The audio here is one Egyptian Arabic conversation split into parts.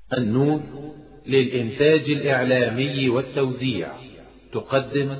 النور للإنتاج الإعلامي والتوزيع تقدم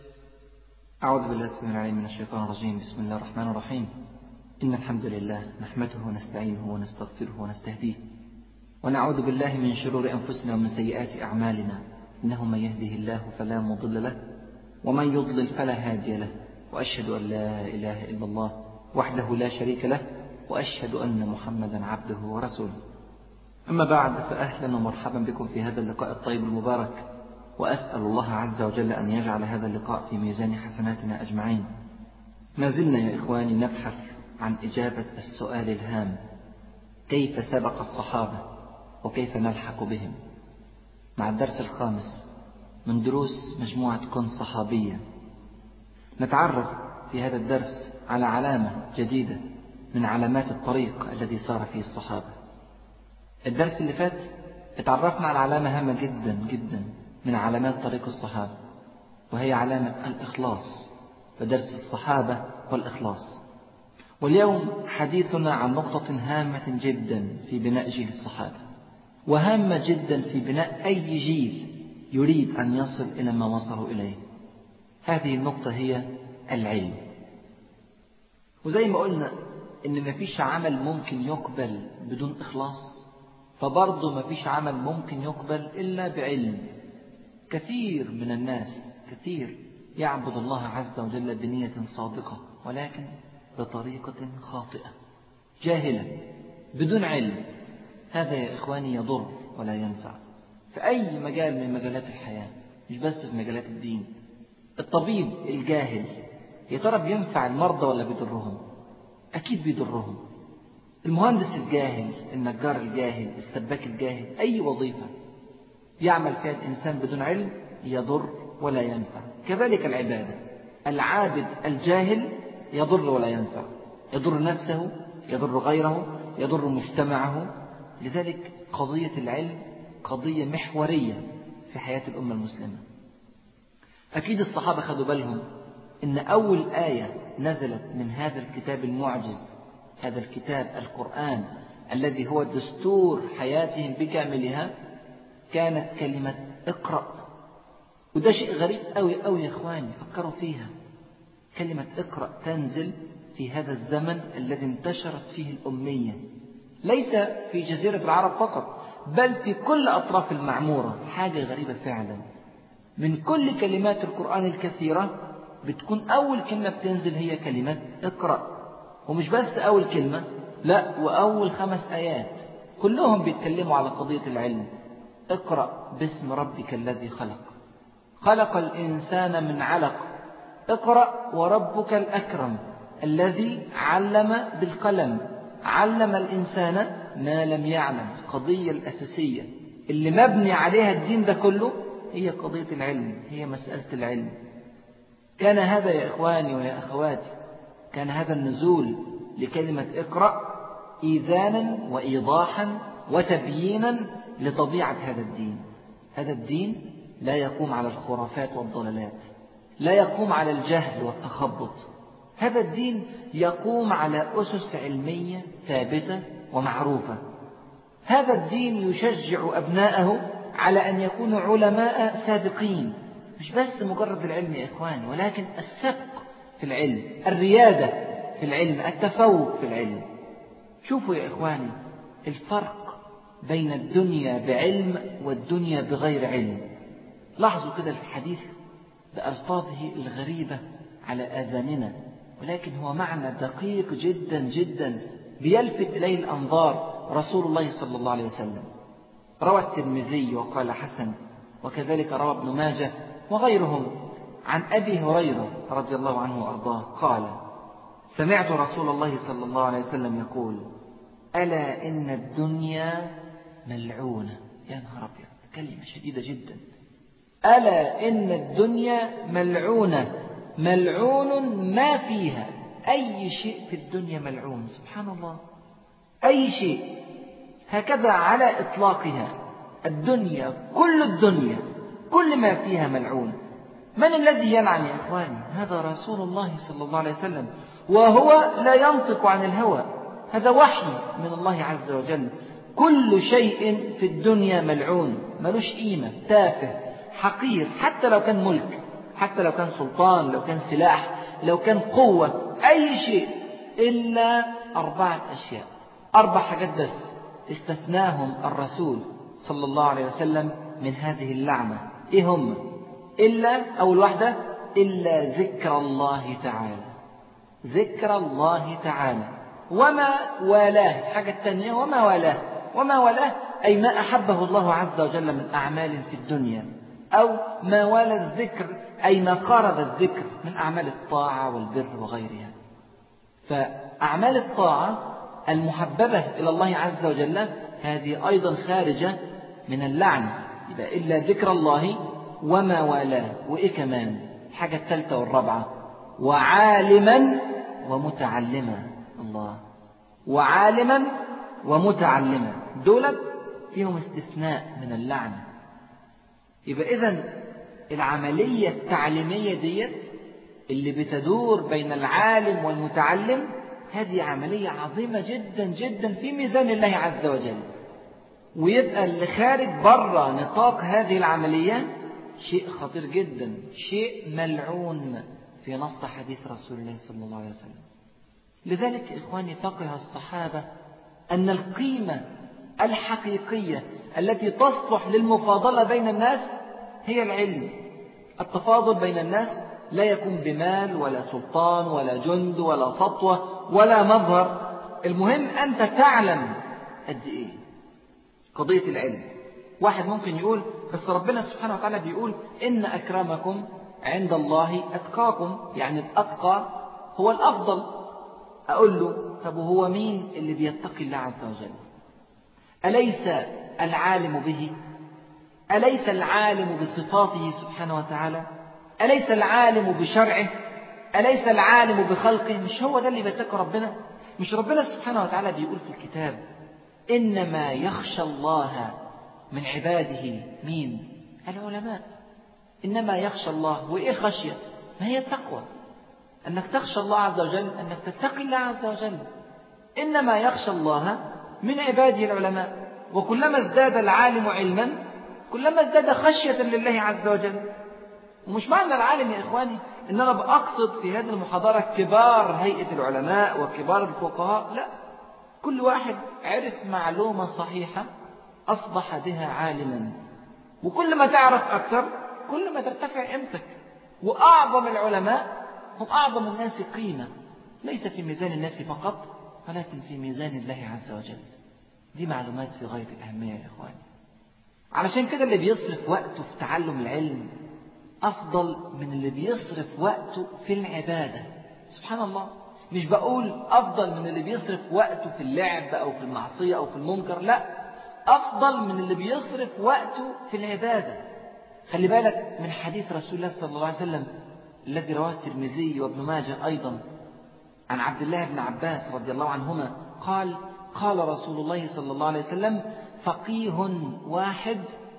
أعوذ بالله السميع العليم من الشيطان الرجيم بسم الله الرحمن الرحيم إن الحمد لله نحمده ونستعينه ونستغفره ونستهديه ونعوذ بالله من شرور أنفسنا ومن سيئات أعمالنا إنه من يهده الله فلا مضل له ومن يضلل فلا هادي له وأشهد أن لا إله إلا الله وحده لا شريك له وأشهد أن محمدا عبده ورسوله أما بعد فأهلا ومرحبا بكم في هذا اللقاء الطيب المبارك وأسأل الله عز وجل أن يجعل هذا اللقاء في ميزان حسناتنا أجمعين ما زلنا يا إخواني نبحث عن إجابة السؤال الهام كيف سبق الصحابة وكيف نلحق بهم مع الدرس الخامس من دروس مجموعة كن صحابية نتعرف في هذا الدرس على علامة جديدة من علامات الطريق الذي سار فيه الصحابة الدرس اللي فات اتعرفنا على علامة هامة جدا جدا من علامات طريق الصحابة وهي علامة الإخلاص فدرس الصحابة والإخلاص واليوم حديثنا عن نقطة هامة جدا في بناء جيل الصحابة وهامة جدا في بناء أي جيل يريد أن يصل إلى ما وصلوا إليه هذه النقطة هي العلم وزي ما قلنا إن مفيش عمل ممكن يقبل بدون إخلاص فبرضه مفيش عمل ممكن يقبل إلا بعلم كثير من الناس كثير يعبد الله عز وجل بنية صادقة ولكن بطريقة خاطئة جاهلة بدون علم هذا يا إخواني يضر ولا ينفع في أي مجال من مجالات الحياة مش بس في مجالات الدين الطبيب الجاهل يا ترى بينفع المرضى ولا بيضرهم أكيد بيضرهم المهندس الجاهل النجار الجاهل السباك الجاهل أي وظيفة يعمل فيها الإنسان بدون علم يضر ولا ينفع كذلك العبادة العابد الجاهل يضر ولا ينفع يضر نفسه يضر غيره يضر مجتمعه لذلك قضية العلم قضية محورية في حياة الأمة المسلمة أكيد الصحابة خدوا بالهم إن أول آية نزلت من هذا الكتاب المعجز هذا الكتاب القرآن الذي هو دستور حياتهم بكاملها كانت كلمة اقرأ وده شيء غريب أوي أوي يا إخواني فكروا فيها كلمة اقرأ تنزل في هذا الزمن الذي انتشرت فيه الأمية ليس في جزيرة العرب فقط بل في كل أطراف المعمورة حاجة غريبة فعلا من كل كلمات القرآن الكثيرة بتكون أول كلمة بتنزل هي كلمة اقرأ ومش بس أول كلمة لا وأول خمس آيات كلهم بيتكلموا على قضية العلم اقرأ باسم ربك الذي خلق خلق الإنسان من علق اقرأ وربك الأكرم الذي علم بالقلم علم الإنسان ما لم يعلم القضية الأساسية اللي مبني عليها الدين ده كله هي قضية العلم هي مسألة العلم كان هذا يا إخواني ويا أخواتي كان هذا النزول لكلمة اقرأ إيذانا وإيضاحا وتبيينا لطبيعة هذا الدين هذا الدين لا يقوم على الخرافات والضلالات لا يقوم على الجهل والتخبط هذا الدين يقوم على أسس علمية ثابتة ومعروفة هذا الدين يشجع أبناءه على أن يكونوا علماء سابقين مش بس مجرد العلم يا إخوان ولكن السبق في العلم الريادة في العلم التفوق في العلم شوفوا يا إخواني الفرق بين الدنيا بعلم والدنيا بغير علم لاحظوا كده الحديث بألفاظه الغريبة على آذاننا ولكن هو معنى دقيق جدا جدا بيلفت إليه الأنظار رسول الله صلى الله عليه وسلم روى الترمذي وقال حسن وكذلك روى ابن ماجه وغيرهم عن أبي هريرة رضي الله عنه وأرضاه قال سمعت رسول الله صلى الله عليه وسلم يقول ألا إن الدنيا ملعونة يا نهار أبيض كلمة شديدة جدا ألا إن الدنيا ملعونة ملعون ما فيها أي شيء في الدنيا ملعون سبحان الله أي شيء هكذا على إطلاقها الدنيا كل الدنيا كل ما فيها ملعون من الذي يلعن يا إخواني هذا رسول الله صلى الله عليه وسلم وهو لا ينطق عن الهوى هذا وحي من الله عز وجل كل شيء في الدنيا ملعون ملوش قيمة تافه حقير حتى لو كان ملك حتى لو كان سلطان لو كان سلاح لو كان قوة أي شيء إلا أربعة أشياء أربع حاجات بس استثناهم الرسول صلى الله عليه وسلم من هذه اللعنة إيه هم إلا أول واحدة إلا ذكر الله تعالى ذكر الله تعالى وما والاه الحاجة الثانية وما والاه وما والاه أي ما أحبه الله عز وجل من أعمال في الدنيا أو ما والى الذكر أي ما قارب الذكر من أعمال الطاعة والبر وغيرها فأعمال الطاعة المحببة إلى الله عز وجل هذه أيضا خارجة من اللعنة يبقى إلا ذكر الله وما والاه وإيه كمان الحاجة الثالثة والرابعة وعالما ومتعلما الله وعالما ومتعلما دولت فيهم استثناء من اللعنة يبقى إذا العملية التعليمية ديت اللي بتدور بين العالم والمتعلم هذه عملية عظيمة جدا جدا في ميزان الله عز وجل ويبقى اللي خارج بره نطاق هذه العملية شيء خطير جدا شيء ملعون في نص حديث رسول الله صلى الله عليه وسلم لذلك إخواني فقه الصحابة أن القيمة الحقيقية التي تصلح للمفاضلة بين الناس هي العلم التفاضل بين الناس لا يكون بمال ولا سلطان ولا جند ولا سطوة ولا مظهر المهم أنت تعلم قد إيه قضية العلم واحد ممكن يقول بس ربنا سبحانه وتعالى بيقول إن أكرمكم عند الله أتقاكم يعني الأتقى هو الأفضل أقول له طب وهو مين اللي بيتقي الله عز وجل أليس العالم به أليس العالم بصفاته سبحانه وتعالى أليس العالم بشرعه أليس العالم بخلقه مش هو ده اللي بيتقي ربنا مش ربنا سبحانه وتعالى بيقول في الكتاب إنما يخشى الله من عباده مين العلماء إنما يخشى الله وإيه خشية ما هي التقوى أنك تخشى الله عز وجل أنك تتقي الله عز وجل إنما يخشى الله من عباده العلماء وكلما ازداد العالم علما كلما ازداد خشية لله عز وجل ومش معنى العالم يا إخواني إن أنا بأقصد في هذه المحاضرة كبار هيئة العلماء وكبار الفقهاء لا كل واحد عرف معلومة صحيحة أصبح بها عالما وكل ما تعرف أكثر كل ما ترتفع قيمتك وأعظم العلماء هم أعظم الناس قيمة ليس في ميزان الناس فقط ولكن في ميزان الله عز وجل دي معلومات في غاية الأهمية يا إخواني علشان كده اللي بيصرف وقته في تعلم العلم أفضل من اللي بيصرف وقته في العبادة سبحان الله مش بقول أفضل من اللي بيصرف وقته في اللعب أو في المعصية أو في المنكر لا أفضل من اللي بيصرف وقته في العبادة خلي بالك من حديث رسول الله صلى الله عليه وسلم الذي رواه الترمذي وابن ماجه أيضا عن عبد الله بن عباس رضي الله عنهما قال قال رسول الله صلى الله عليه وسلم فقيه واحد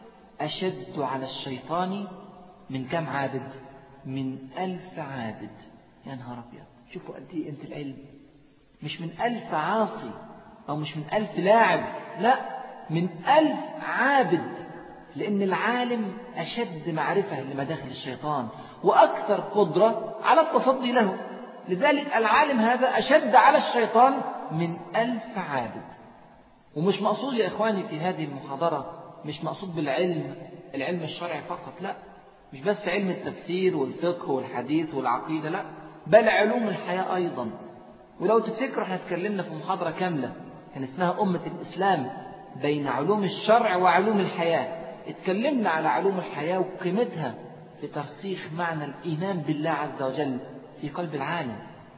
أشد على الشيطان من كم عابد من ألف عابد يا نهار أبيض شوفوا قد إيه قيمة العلم مش من ألف عاصي أو مش من ألف لاعب لا من ألف عابد لأن العالم أشد معرفة لمداخل الشيطان وأكثر قدرة على التصدي له لذلك العالم هذا أشد على الشيطان من ألف عابد ومش مقصود يا إخواني في هذه المحاضرة مش مقصود بالعلم العلم الشرعي فقط لا مش بس علم التفسير والفقه والحديث والعقيدة لا بل علوم الحياة أيضا ولو تفتكروا احنا اتكلمنا في محاضرة كاملة كان اسمها أمة الإسلام بين علوم الشرع وعلوم الحياة اتكلمنا على علوم الحياة وقيمتها في ترسيخ معنى الإيمان بالله عز وجل في قلب العالم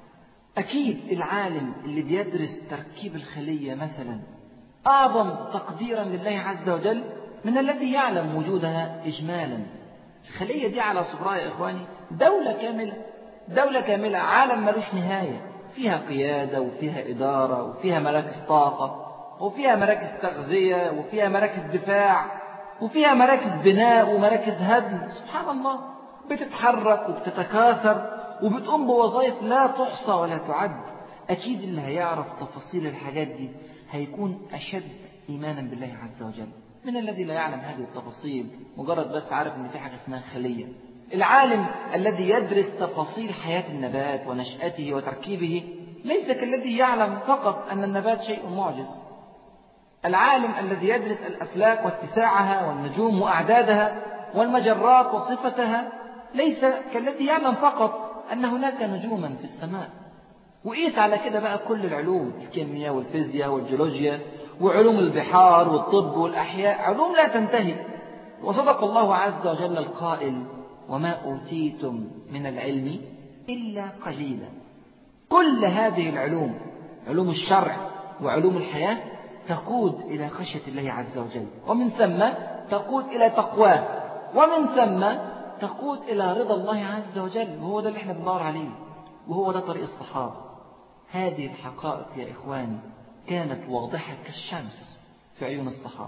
أكيد العالم اللي بيدرس تركيب الخلية مثلا أعظم تقديرا لله عز وجل من الذي يعلم وجودها إجمالا الخلية دي على صغرها يا إخواني دولة كاملة دولة كاملة عالم ملوش نهاية فيها قيادة وفيها إدارة وفيها مراكز طاقة وفيها مراكز تغذية وفيها مراكز دفاع وفيها مراكز بناء ومراكز هدم سبحان الله بتتحرك وبتتكاثر وبتقوم بوظائف لا تحصى ولا تعد أكيد اللي هيعرف تفاصيل الحاجات دي هيكون أشد إيمانا بالله عز وجل من الذي لا يعلم هذه التفاصيل مجرد بس عارف ان في حاجة اسمها خلية العالم الذي يدرس تفاصيل حياة النبات ونشأته وتركيبه ليس كالذي يعلم فقط أن النبات شيء معجز العالم الذي يدرس الأفلاك واتساعها والنجوم وأعدادها والمجرات وصفتها ليس كالذي يعلم فقط أن هناك نجوما في السماء وقيس على كده بقى كل العلوم الكيمياء والفيزياء والجيولوجيا وعلوم البحار والطب والأحياء علوم لا تنتهي وصدق الله عز وجل القائل وما أوتيتم من العلم إلا قليلا كل هذه العلوم علوم الشرع وعلوم الحياة تقود إلى خشية الله عز وجل ومن ثم تقود إلى تقواه ومن ثم تقود إلى رضا الله عز وجل وهو ده اللي احنا بندور عليه وهو ده طريق الصحابة هذه الحقائق يا إخواني كانت واضحة كالشمس في عيون الصحابة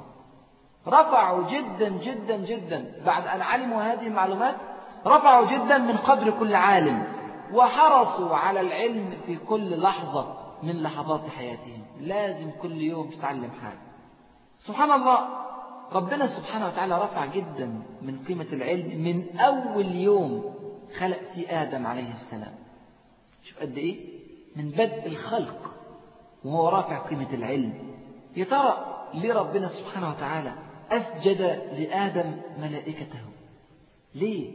رفعوا جدا جدا جدا بعد أن علموا هذه المعلومات رفعوا جدا من قدر كل عالم وحرصوا على العلم في كل لحظة من لحظات حياتهم لازم كل يوم تتعلم حاجة سبحان الله ربنا سبحانه وتعالى رفع جدا من قيمة العلم من أول يوم خلق في آدم عليه السلام شوف قد إيه من بدء الخلق وهو رافع قيمة العلم يا ترى ليه ربنا سبحانه وتعالى أسجد لآدم ملائكته ليه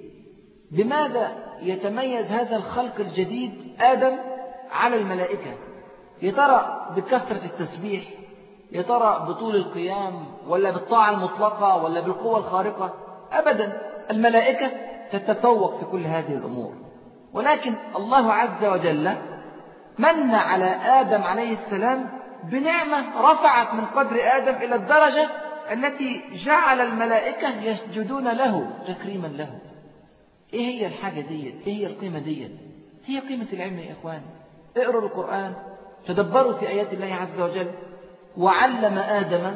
بماذا يتميز هذا الخلق الجديد آدم على الملائكة يا ترى بكثرة التسبيح يا ترى بطول القيام ولا بالطاعة المطلقة ولا بالقوة الخارقة أبدا الملائكة تتفوق في كل هذه الأمور ولكن الله عز وجل من على آدم عليه السلام بنعمة رفعت من قدر آدم إلى الدرجة التي جعل الملائكة يسجدون له تكريما له إيه هي الحاجة ديت إيه هي القيمة ديت هي قيمة العلم يا إخواني اقروا القرآن تدبروا في آيات الله عز وجل وعلم آدم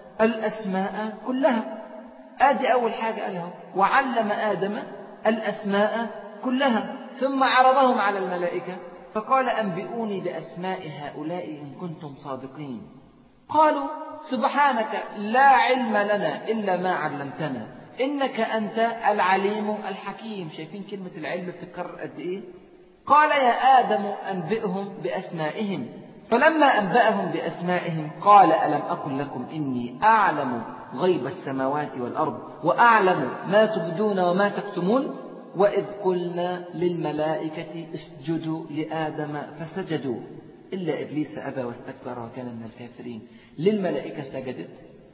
الأسماء كلها آدي أول حاجة قالها وعلم آدم الأسماء كلها ثم عرضهم على الملائكة فقال أنبئوني بأسماء هؤلاء إن كنتم صادقين قالوا سبحانك لا علم لنا إلا ما علمتنا إنك أنت العليم الحكيم شايفين كلمة العلم بتتكرر قد إيه قال يا آدم أنبئهم بأسمائهم فلما أنبأهم بأسمائهم قال ألم أقل لكم إني أعلم غيب السماوات والأرض وأعلم ما تبدون وما تكتمون وإذ قلنا للملائكة اسجدوا لآدم فسجدوا إلا إبليس أبى واستكبر وكان من الكافرين للملائكة سجدت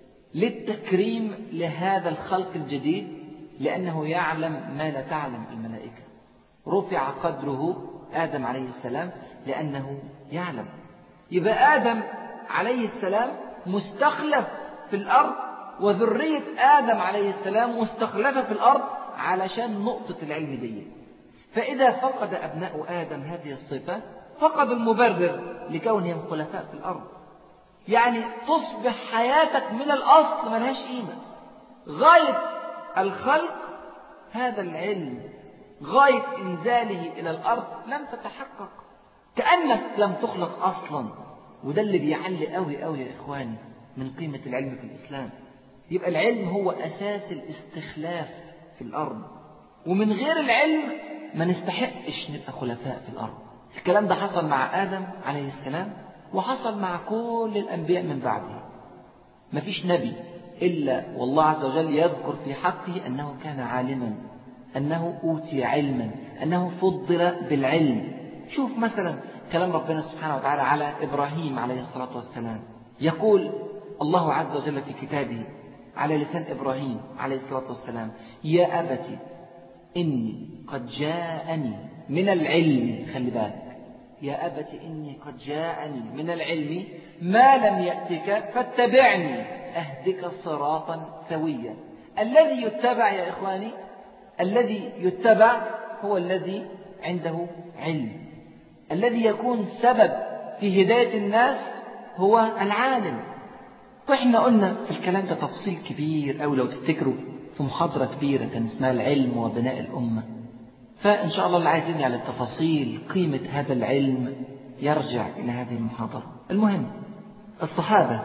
للتكريم لهذا الخلق الجديد لأنه يعلم ما لا تعلم الملائكة رفع قدره آدم عليه السلام لأنه يعلم يبقى آدم عليه السلام مستخلف في الأرض وذرية آدم عليه السلام مستخلفة في الأرض علشان نقطة العلم دي فإذا فقد أبناء آدم هذه الصفة فقدوا المبرر لكونهم خلفاء في الأرض يعني تصبح حياتك من الأصل ملهاش قيمة غاية الخلق هذا العلم غاية إنزاله إلى الأرض لم تتحقق كأنك لم تخلق أصلا وده اللي بيعلي قوي قوي يا إخواني من قيمة العلم في الإسلام يبقى العلم هو أساس الاستخلاف في الأرض ومن غير العلم ما نستحقش نبقى خلفاء في الأرض الكلام ده حصل مع آدم عليه السلام وحصل مع كل الأنبياء من بعده مفيش نبي إلا والله عز وجل يذكر في حقه أنه كان عالما أنه أوتي علما أنه فضل بالعلم شوف مثلا كلام ربنا سبحانه وتعالى على إبراهيم عليه الصلاة والسلام يقول الله عز وجل في كتابه على لسان إبراهيم عليه الصلاة والسلام يا أبت إني قد جاءني من العلم خلي بالك يا أبت إني قد جاءني من العلم ما لم يأتك فاتبعني أهدك صراطا سويا الذي يتبع يا إخواني الذي يتبع هو الذي عنده علم الذي يكون سبب في هداية الناس هو العالم واحنا قلنا في الكلام ده تفصيل كبير أو لو تفتكروا في محاضرة كبيرة كان اسمها العلم وبناء الأمة فإن شاء الله اللي عايز يرجع للتفاصيل قيمة هذا العلم يرجع إلى هذه المحاضرة المهم الصحابة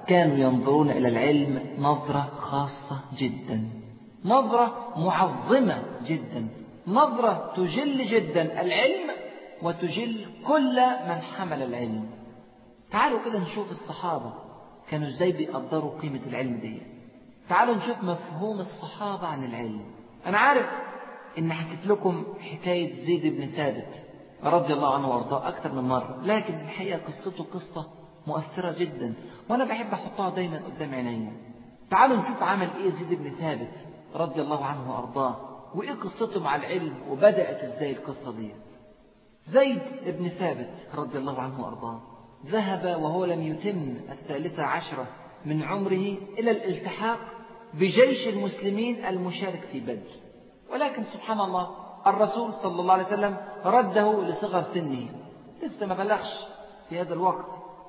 كانوا ينظرون إلى العلم نظرة خاصة جدا نظرة معظمة جدا نظرة تجل جدا العلم وتجل كل من حمل العلم تعالوا كده نشوف الصحابة كانوا ازاي بيقدروا قيمة العلم دي تعالوا نشوف مفهوم الصحابة عن العلم أنا عارف إن حكيت لكم حكاية زيد بن ثابت رضي الله عنه وارضاه أكثر من مرة لكن الحقيقة قصته قصة مؤثرة جدا وأنا بحب أحطها دايما قدام عيني تعالوا نشوف عمل إيه زيد بن ثابت رضي الله عنه وأرضاه وإيه قصته مع العلم وبدأت إزاي القصة دي زيد بن ثابت رضي الله عنه وأرضاه ذهب وهو لم يتم الثالثة عشرة من عمره إلى الالتحاق بجيش المسلمين المشارك في بدر ولكن سبحان الله الرسول صلى الله عليه وسلم رده لصغر سنه لسه ما بلغش في هذا الوقت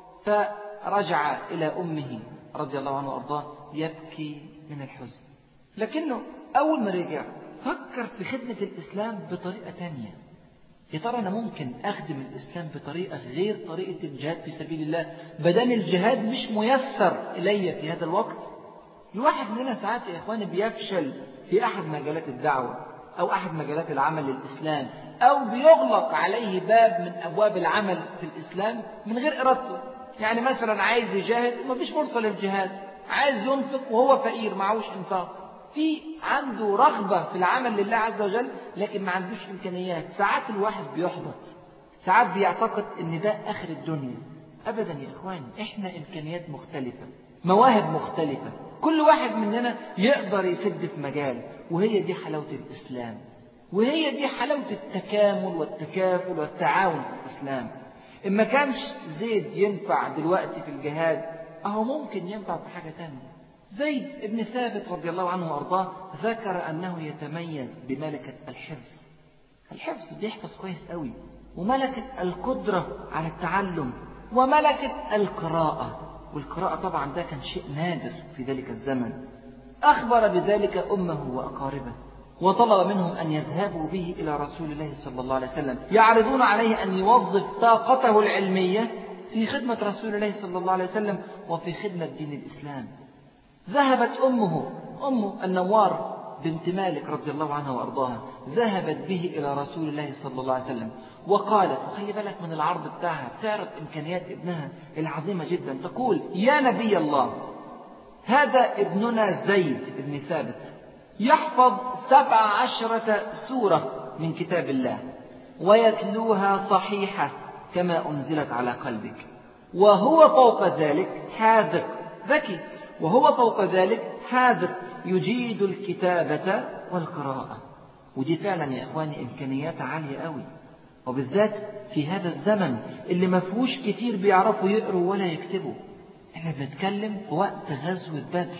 فرجع إلى أمه رضي الله عنه وأرضاه يبكي من الحزن لكنه أول ما رجع فكر في خدمة الإسلام بطريقة تانية يا ترى أنا ممكن أخدم الإسلام بطريقة غير طريقة الجهاد في سبيل الله بدل الجهاد مش ميسر إلي في هذا الوقت الواحد مننا ساعات يا إخواني بيفشل في أحد مجالات الدعوة أو أحد مجالات العمل للإسلام أو بيغلق عليه باب من أبواب العمل في الإسلام من غير إرادته يعني مثلا عايز يجاهد ومفيش فرصة للجهاد عايز ينفق وهو فقير معهوش إنفاق في عنده رغبة في العمل لله عز وجل لكن ما عندوش إمكانيات ساعات الواحد بيحبط ساعات بيعتقد إن ده آخر الدنيا أبدا يا إخواني إحنا إمكانيات مختلفة مواهب مختلفة كل واحد مننا يقدر يسد في مجال وهي دي حلاوة الإسلام وهي دي حلاوة التكامل والتكافل والتعاون في الإسلام إن ما كانش زيد ينفع دلوقتي في الجهاد أهو ممكن ينفع في حاجة تانية زيد بن ثابت رضي الله عنه وأرضاه ذكر أنه يتميز بملكة الحفظ الحفظ بيحفظ كويس قوي وملكة القدرة على التعلم وملكة القراءة والقراءة طبعا ده كان شيء نادر في ذلك الزمن أخبر بذلك أمه وأقاربه وطلب منهم أن يذهبوا به إلى رسول الله صلى الله عليه وسلم يعرضون عليه أن يوظف طاقته العلمية في خدمة رسول الله صلى الله عليه وسلم وفي خدمة دين الإسلام ذهبت أمه أم النوار بنت مالك رضي الله عنها وأرضاها ذهبت به إلى رسول الله صلى الله عليه وسلم وقالت وخلي بالك من العرض بتاعها تعرف إمكانيات ابنها العظيمة جدا تقول يا نبي الله هذا ابننا زيد بن ثابت يحفظ سبع عشرة سورة من كتاب الله ويتلوها صحيحة كما أنزلت على قلبك وهو فوق ذلك حاذق ذكي وهو فوق ذلك حاذق يجيد الكتابة والقراءة ودي فعلا يا إخواني إمكانيات عالية قوي وبالذات في هذا الزمن اللي ما فيهوش كتير بيعرفوا يقروا ولا يكتبوا احنا بنتكلم في وقت غزوة بدر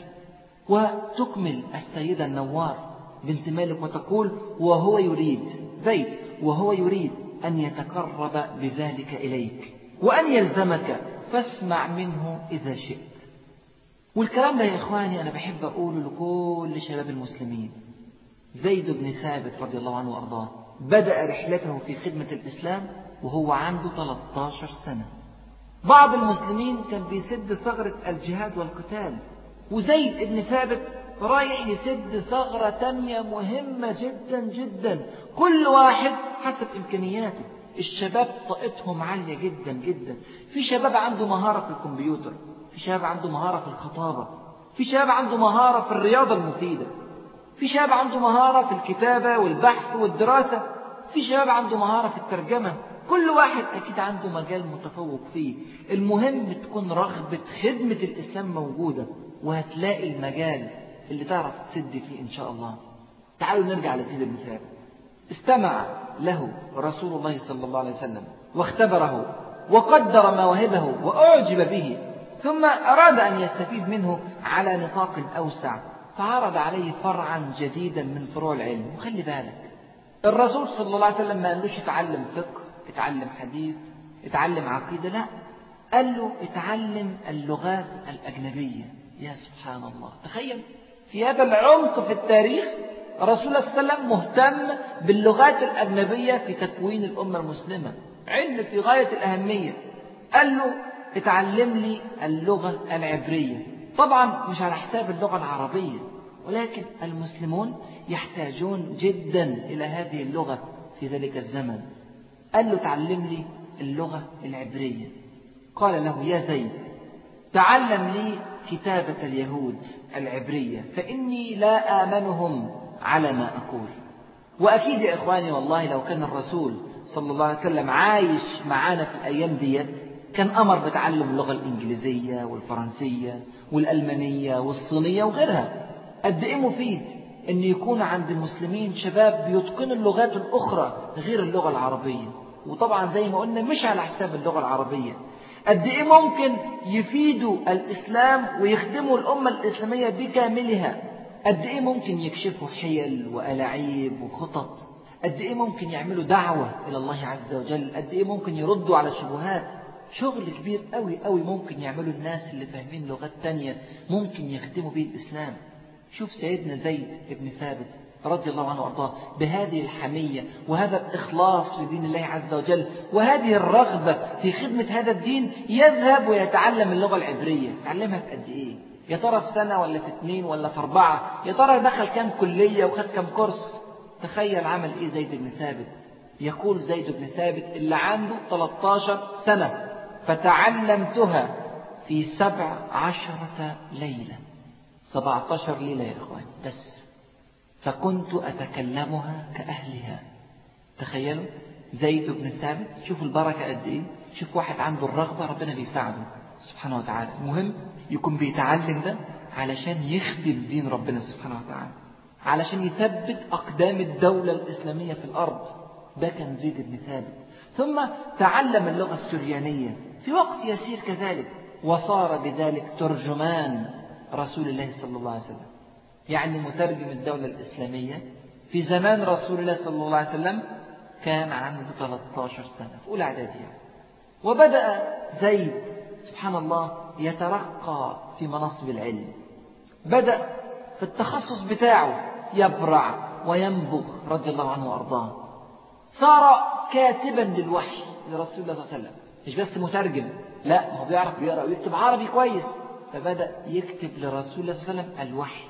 وتكمل السيدة النوار بنت مالك وتقول وهو يريد زيد وهو يريد أن يتقرب بذلك إليك وأن يلزمك فاسمع منه إذا شئت والكلام ده يا إخواني أنا بحب أقوله لكل شباب المسلمين زيد بن ثابت رضي الله عنه وأرضاه بدأ رحلته في خدمة الإسلام وهو عنده 13 سنة بعض المسلمين كان بيسد ثغرة الجهاد والقتال وزيد بن ثابت رايح يسد ثغرة تانية مهمة جدا جدا كل واحد حسب إمكانياته الشباب طاقتهم عالية جدا جدا في شباب عنده مهارة في الكمبيوتر في شباب عنده مهارة في الخطابة في شباب عنده مهارة في الرياضة المفيدة في شباب عنده مهارة في الكتابة والبحث والدراسة في شباب عنده مهارة في الترجمة كل واحد أكيد عنده مجال متفوق فيه المهم تكون رغبة خدمة الإسلام موجودة وهتلاقي المجال اللي تعرف تسد فيه إن شاء الله تعالوا نرجع لسيد بن ثابت استمع له رسول الله صلى الله عليه وسلم واختبره وقدر مواهبه وأعجب به ثم أراد أن يستفيد منه على نطاق أوسع فعرض عليه فرعا جديدا من فروع العلم وخلي بالك الرسول صلى الله عليه وسلم ما قالوش اتعلم فقه اتعلم حديث اتعلم عقيدة لا قال له اتعلم اللغات الأجنبية يا سبحان الله تخيل في هذا العمق في التاريخ الرسول صلى الله عليه وسلم مهتم باللغات الأجنبية في تكوين الأمة المسلمة علم في غاية الأهمية قال له اتعلم لي اللغة العبرية طبعا مش على حساب اللغة العربية ولكن المسلمون يحتاجون جدا إلى هذه اللغة في ذلك الزمن قال له تعلم لي اللغة العبرية قال له يا زيد تعلم لي كتابة اليهود العبرية فإني لا آمنهم على ما أقول وأكيد يا إخواني والله لو كان الرسول صلى الله عليه وسلم عايش معانا في الأيام ديت كان أمر بتعلم اللغة الإنجليزية والفرنسية والألمانية والصينية وغيرها قد إيه مفيد أن يكون عند المسلمين شباب بيتقنوا اللغات الأخرى غير اللغة العربية وطبعا زي ما قلنا مش على حساب اللغة العربية قد إيه ممكن يفيدوا الإسلام ويخدموا الأمة الإسلامية بكاملها قد إيه ممكن يكشفوا حيل وألاعيب وخطط قد إيه ممكن يعملوا دعوة إلى الله عز وجل قد إيه ممكن يردوا على شبهات شغل كبير قوي قوي ممكن يعملوا الناس اللي فاهمين لغات تانية ممكن يخدموا بيه الإسلام شوف سيدنا زيد بن ثابت رضي الله عنه وارضاه بهذه الحمية وهذا الإخلاص لدين الله عز وجل وهذه الرغبة في خدمة هذا الدين يذهب ويتعلم اللغة العبرية يتعلمها في قد إيه يا ترى في سنة ولا في اثنين ولا في أربعة يا ترى دخل كام كلية وخد كام كورس تخيل عمل إيه زيد بن ثابت يقول زيد بن ثابت اللي عنده 13 سنة فتعلمتها في سبع عشرة ليلة سبعة عشر ليلة يا إخوان بس فكنت أتكلمها كأهلها تخيلوا زيد بن ثابت شوف البركة قد إيه شوف واحد عنده الرغبة ربنا بيساعده سبحانه وتعالى المهم يكون بيتعلم ده علشان يخدم دين ربنا سبحانه وتعالى علشان يثبت أقدام الدولة الإسلامية في الأرض ده كان زيد بن ثابت ثم تعلم اللغة السريانية في وقت يسير كذلك وصار بذلك ترجمان رسول الله صلى الله عليه وسلم يعني مترجم الدولة الإسلامية في زمان رسول الله صلى الله عليه وسلم كان عنده 13 سنة في أولى إعدادي يعني. وبدأ زيد سبحان الله يترقى في مناصب العلم بدأ في التخصص بتاعه يبرع وينبغ رضي الله عنه وأرضاه صار كاتبا للوحي لرسول الله صلى الله عليه وسلم مش بس مترجم لا هو بيعرف يقرأ ويكتب عربي كويس فبدأ يكتب لرسول الله صلى الله عليه وسلم الوحي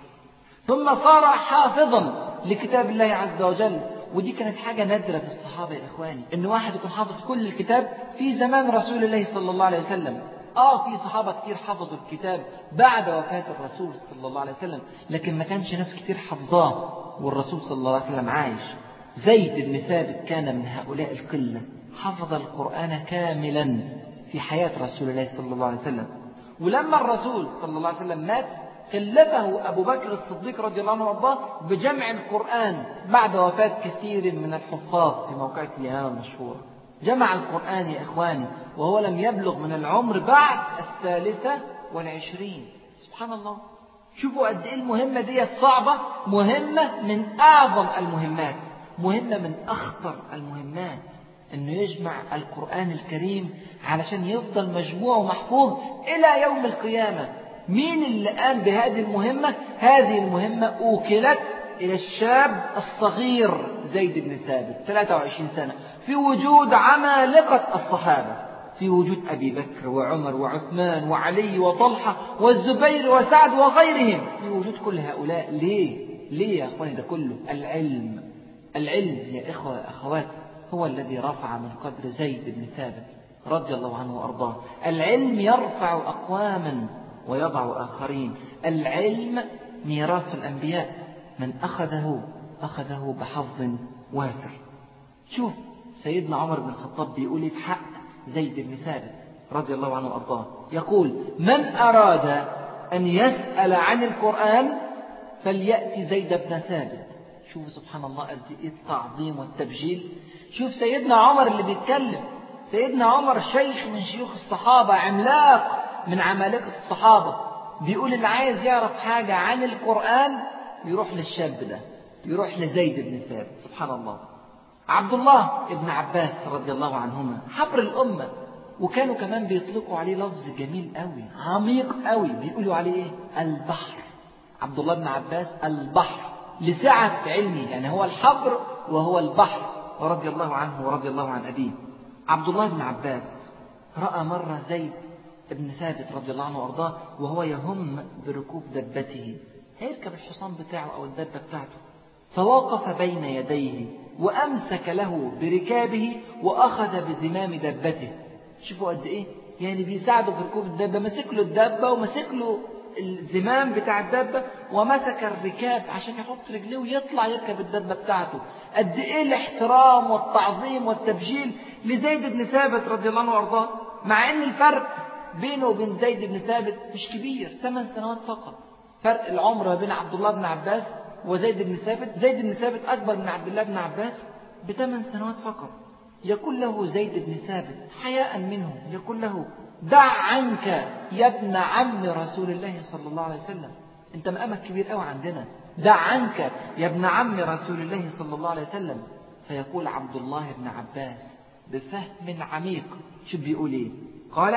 ثم صار حافظا لكتاب الله عز وجل ودي كانت حاجة نادرة في الصحابة يا إخواني إن واحد يكون حافظ كل الكتاب في زمان رسول الله صلى الله عليه وسلم آه في صحابة كتير حفظوا الكتاب بعد وفاة الرسول صلى الله عليه وسلم لكن ما كانش ناس كتير حفظاه والرسول صلى الله عليه وسلم عايش زيد بن ثابت كان من هؤلاء القلة حفظ القرآن كاملا في حياة رسول الله صلى الله عليه وسلم ولما الرسول صلى الله عليه وسلم مات كلفه أبو بكر الصديق رضي الله عنه وارضاه بجمع القرآن بعد وفاة كثير من الحفاظ في موقعة اليمامة المشهورة جمع القرآن يا إخواني وهو لم يبلغ من العمر بعد الثالثة والعشرين سبحان الله شوفوا قد إيه المهمة دي صعبة مهمة من أعظم المهمات مهمة من أخطر المهمات أنه يجمع القرآن الكريم علشان يفضل مجموع ومحفوظ إلى يوم القيامة مين اللي قام بهذه المهمة هذه المهمة أوكلت إلى الشاب الصغير زيد بن ثابت 23 سنة في وجود عمالقة الصحابة في وجود أبي بكر وعمر وعثمان وعلي وطلحة والزبير وسعد وغيرهم في وجود كل هؤلاء ليه ليه يا أخواني ده كله العلم العلم يا إخوة أخوات هو الذي رفع من قدر زيد بن ثابت رضي الله عنه وأرضاه العلم يرفع أقواما ويضع آخرين العلم ميراث الأنبياء من أخذه أخذه بحظ وافر شوف سيدنا عمر بن الخطاب بيقول في حق زيد بن ثابت رضي الله عنه وأرضاه يقول من أراد أن يسأل عن القرآن فليأتي زيد بن ثابت شوف سبحان الله قد ايه التعظيم والتبجيل شوف سيدنا عمر اللي بيتكلم سيدنا عمر شيخ من شيوخ الصحابة عملاق من عمالقة الصحابة بيقول اللي عايز يعرف حاجة عن القرآن يروح للشاب ده يروح لزيد بن ثابت سبحان الله عبد الله ابن عباس رضي الله عنهما حبر الأمة وكانوا كمان بيطلقوا عليه لفظ جميل قوي عميق قوي بيقولوا عليه ايه البحر عبد الله بن عباس البحر لسعة علمه يعني هو الحبر وهو البحر رضي الله عنه ورضي الله عن أبيه عبد الله بن عباس رأى مرة زيد ابن ثابت رضي الله عنه وارضاه وهو يهم بركوب دبته هيركب الحصان بتاعه او الدبه بتاعته فوقف بين يديه وامسك له بركابه واخذ بزمام دبته شوفوا قد ايه يعني بيساعده في ركوب الدبه مسك له الدبه ومسك له الزمام بتاع الدبة ومسك الركاب عشان يحط رجليه ويطلع يركب الدبة بتاعته قد ايه الاحترام والتعظيم والتبجيل لزيد بن ثابت رضي الله عنه وارضاه مع ان الفرق بينه وبين زيد بن ثابت مش كبير ثمان سنوات فقط فرق العمر ما بين عبد الله بن عباس وزيد بن ثابت زيد بن ثابت أكبر من عبد الله بن عباس بثمان سنوات فقط يقول له زيد بن ثابت حياء منه يقول له دع عنك يا ابن عم رسول الله صلى الله عليه وسلم انت مقامك كبير قوي عندنا دع عنك يا ابن عم رسول الله صلى الله عليه وسلم فيقول عبد الله بن عباس بفهم عميق شو بيقول ايه قال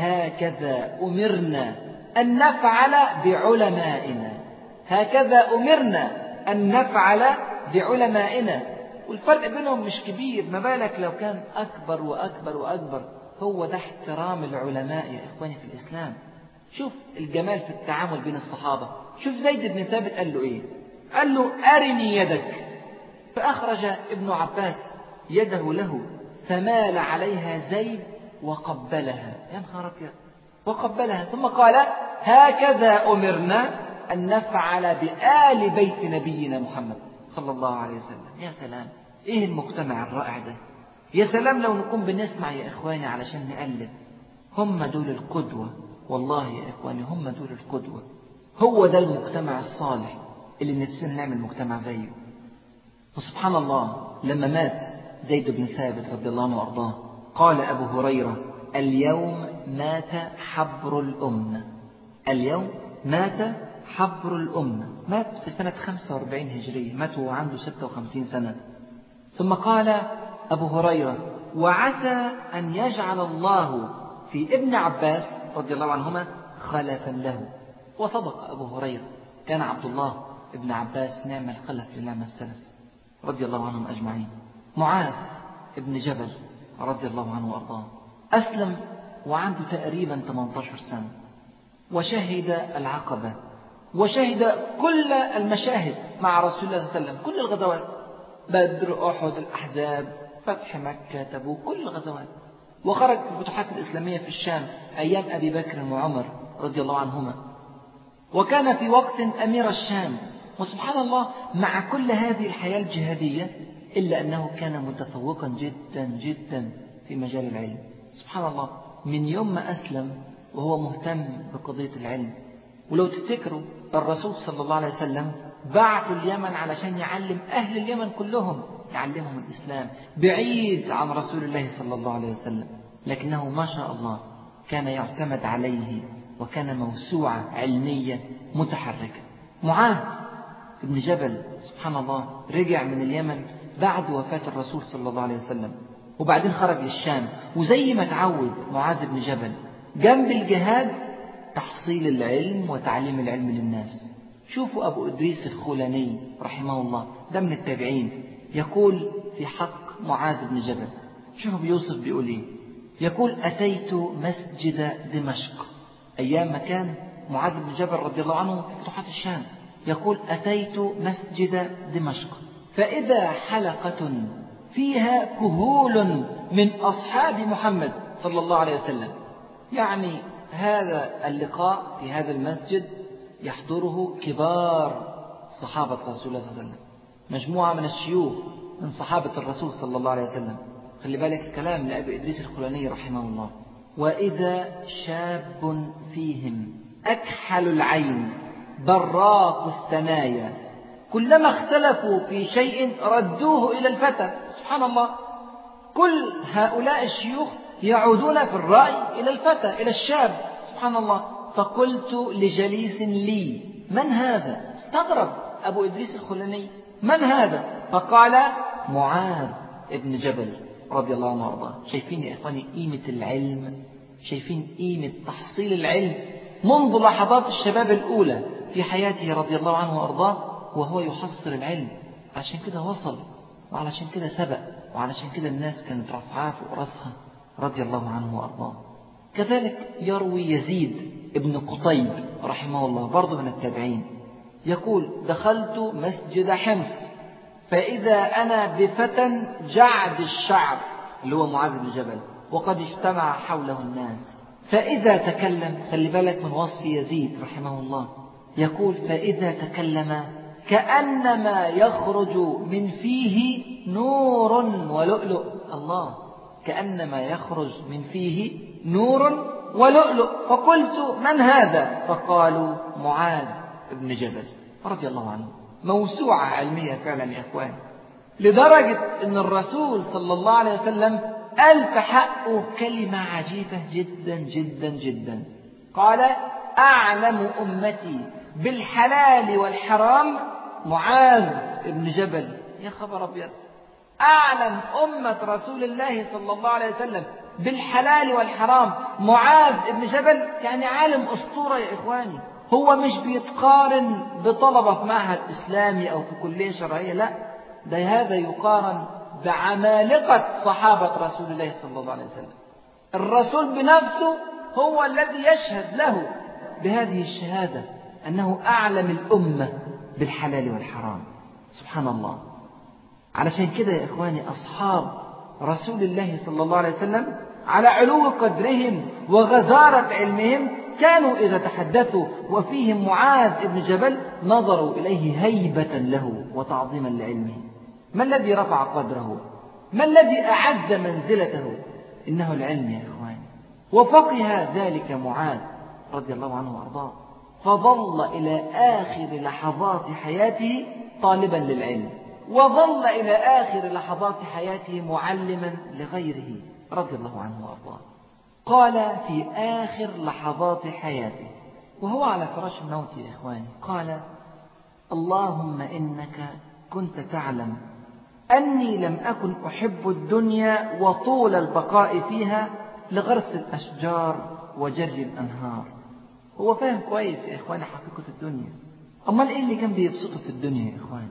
هكذا أمرنا أن نفعل بعلمائنا هكذا أمرنا أن نفعل بعلمائنا والفرق بينهم مش كبير ما بالك لو كان أكبر وأكبر وأكبر هو ده احترام العلماء يا إخواني في الإسلام شوف الجمال في التعامل بين الصحابة شوف زيد بن ثابت قال له إيه قال له أرني يدك فأخرج ابن عباس يده له فمال عليها زيد وقبلها يا نهار أبيض وقبلها ثم قال هكذا أمرنا أن نفعل بآل بيت نبينا محمد صلى الله عليه وسلم يا سلام إيه المجتمع الرائع ده يا سلام لو نكون بنسمع يا إخواني علشان نقلد هم دول القدوة والله يا إخواني هم دول القدوة هو ده المجتمع الصالح اللي نفسنا نعمل مجتمع زيه وسبحان الله لما مات زيد بن ثابت رضي الله عنه وأرضاه قال أبو هريرة اليوم مات حبر الأمة اليوم مات حبر الأمة مات في سنة 45 هجرية مات وهو عنده 56 سنة ثم قال أبو هريرة وعسى أن يجعل الله في ابن عباس رضي الله عنهما خلفا له وصدق أبو هريرة كان عبد الله ابن عباس نعم الخلف لنعم السلف رضي الله عنهم أجمعين معاذ ابن جبل رضي الله عنه وأرضاه أسلم وعنده تقريبا 18 سنة وشهد العقبة وشهد كل المشاهد مع رسول الله صلى الله عليه وسلم كل الغزوات بدر أحد الأحزاب فتح مكة تبوك كل الغزوات وخرج في الفتوحات الإسلامية في الشام أيام أبي بكر وعمر رضي الله عنهما وكان في وقت أمير الشام وسبحان الله مع كل هذه الحياة الجهادية إلا أنه كان متفوقا جدا جدا في مجال العلم سبحان الله من يوم ما أسلم وهو مهتم بقضية العلم ولو تفتكروا الرسول صلى الله عليه وسلم بعثوا اليمن علشان يعلم أهل اليمن كلهم يعلمهم الإسلام بعيد عن رسول الله صلى الله عليه وسلم لكنه ما شاء الله كان يعتمد عليه وكان موسوعة علمية متحركة معاذ ابن جبل سبحان الله رجع من اليمن بعد وفاة الرسول صلى الله عليه وسلم وبعدين خرج للشام وزي ما تعود معاذ بن جبل جنب الجهاد تحصيل العلم وتعليم العلم للناس شوفوا أبو إدريس الخولاني رحمه الله ده من التابعين يقول في حق معاذ بن جبل شوفوا بيوصف بيقول إيه يقول أتيت مسجد دمشق أيام ما كان معاذ بن جبل رضي الله عنه في فتوحات الشام يقول أتيت مسجد دمشق فإذا حلقة فيها كهول من أصحاب محمد صلى الله عليه وسلم يعني هذا اللقاء في هذا المسجد يحضره كبار صحابة رسول الله صلى الله عليه وسلم مجموعة من الشيوخ من صحابة الرسول صلى الله عليه وسلم خلي بالك الكلام لأبي إدريس الخلاني رحمه الله وإذا شاب فيهم أكحل العين براق الثنايا كلما اختلفوا في شيء ردوه إلى الفتى سبحان الله كل هؤلاء الشيوخ يعودون في الرأي إلى الفتى إلى الشاب سبحان الله فقلت لجليس لي من هذا استغرب أبو إدريس الخلاني من هذا فقال معاذ ابن جبل رضي الله عنه وارضاه شايفين يا إخواني قيمة العلم شايفين قيمة تحصيل العلم منذ لحظات الشباب الأولى في حياته رضي الله عنه وارضاه وهو يحصل العلم عشان كده وصل وعلشان كده سبق وعلشان كده الناس كانت رافعاه فوق راسها رضي الله عنه وارضاه كذلك يروي يزيد ابن قطيب رحمه الله برضه من التابعين يقول دخلت مسجد حمص فإذا أنا بفتى جعد الشعر اللي هو معاذ بن جبل وقد اجتمع حوله الناس فإذا تكلم خلي بالك من وصف يزيد رحمه الله يقول فإذا تكلم كأنما يخرج من فيه نور ولؤلؤ الله كأنما يخرج من فيه نور ولؤلؤ فقلت من هذا فقالوا معاذ بن جبل رضي الله عنه موسوعة علمية فعلا يا إخوان لدرجة أن الرسول صلى الله عليه وسلم قال في حقه كلمة عجيبة جدا جدا جدا قال أعلم أمتي بالحلال والحرام معاذ بن جبل يا خبر أبيض أعلم أمة رسول الله صلى الله عليه وسلم بالحلال والحرام معاذ بن جبل يعني عالم أسطورة يا إخواني هو مش بيتقارن بطلبة في معهد إسلامي أو في كلية شرعية لا ده هذا يقارن بعمالقة صحابة رسول الله صلى الله عليه وسلم الرسول بنفسه هو الذي يشهد له بهذه الشهادة أنه أعلم الأمة بالحلال والحرام سبحان الله علشان كده يا إخواني أصحاب رسول الله صلى الله عليه وسلم على علو قدرهم وغزارة علمهم كانوا إذا تحدثوا وفيهم معاذ بن جبل نظروا إليه هيبة له وتعظيما لعلمه ما الذي رفع قدره ما الذي أعز منزلته إنه العلم يا إخواني وفقه ذلك معاذ رضي الله عنه وأرضاه فظل إلى آخر لحظات حياته طالبا للعلم وظل إلى آخر لحظات حياته معلما لغيره رضي الله عنه وأرضاه قال في آخر لحظات حياته وهو على فراش الموت يا إخواني قال اللهم إنك كنت تعلم أني لم أكن أحب الدنيا وطول البقاء فيها لغرس الأشجار وجري الأنهار هو فاهم كويس يا إخواني حقيقة الدنيا أمال إيه اللي كان بيبسطه في الدنيا يا إخواني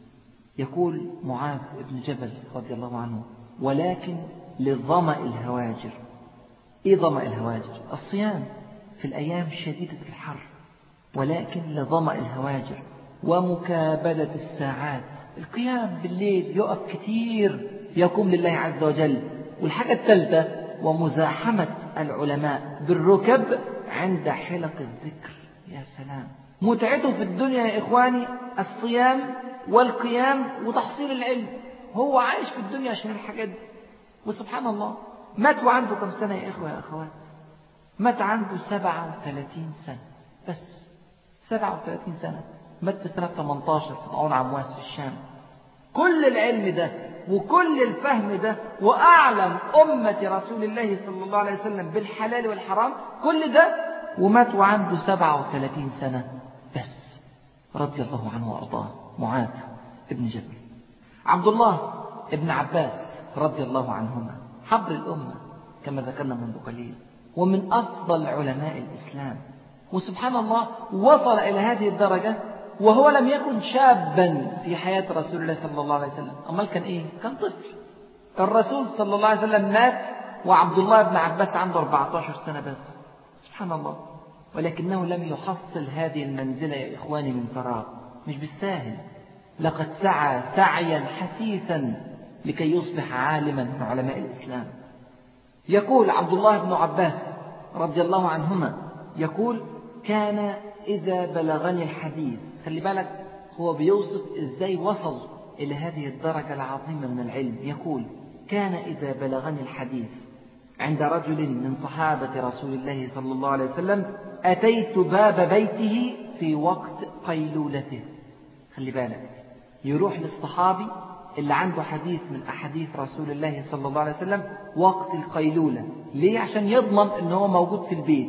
يقول معاذ بن جبل رضي الله عنه ولكن لظمأ الهواجر إيه ظمأ الهواجر الصيام في الأيام شديدة الحر ولكن لظمأ الهواجر ومكابدة الساعات القيام بالليل يقف كتير يقوم لله عز وجل والحاجة الثالثة ومزاحمة العلماء بالركب عند حلق الذكر يا سلام متعته في الدنيا يا إخواني الصيام والقيام وتحصيل العلم هو عايش في الدنيا عشان الحاجات دي وسبحان الله مات وعنده كم سنة يا إخوة يا أخوات مات عنده سبعة وثلاثين سنة بس سبعة وثلاثين سنة مات في سنة 18 في طاعون عمواس في الشام كل العلم ده وكل الفهم ده وأعلم أمة رسول الله صلى الله عليه وسلم بالحلال والحرام كل ده ومات وعنده سبعة وثلاثين سنة بس رضي الله عنه وأرضاه معاذ ابن جبل عبد الله ابن عباس رضي الله عنهما حبر الأمة كما ذكرنا منذ قليل ومن أفضل علماء الإسلام وسبحان الله وصل إلى هذه الدرجة وهو لم يكن شابا في حياة رسول الله صلى الله عليه وسلم أمال كان إيه؟ كان طفل الرسول صلى الله عليه وسلم مات وعبد الله بن عباس عنده 14 سنة بس سبحان الله ولكنه لم يحصل هذه المنزلة يا إخواني من فراغ مش بالساهل لقد سعى سعيا حثيثا لكي يصبح عالما من علماء الإسلام يقول عبد الله بن عباس رضي الله عنهما يقول كان إذا بلغني الحديث خلي بالك هو بيوصف إزاي وصل إلى هذه الدرجة العظيمة من العلم يقول كان إذا بلغني الحديث عند رجل من صحابة رسول الله صلى الله عليه وسلم أتيت باب بيته في وقت قيلولته خلي بالك يروح للصحابي اللي عنده حديث من أحاديث رسول الله صلى الله عليه وسلم وقت القيلولة ليه عشان يضمن ان هو موجود في البيت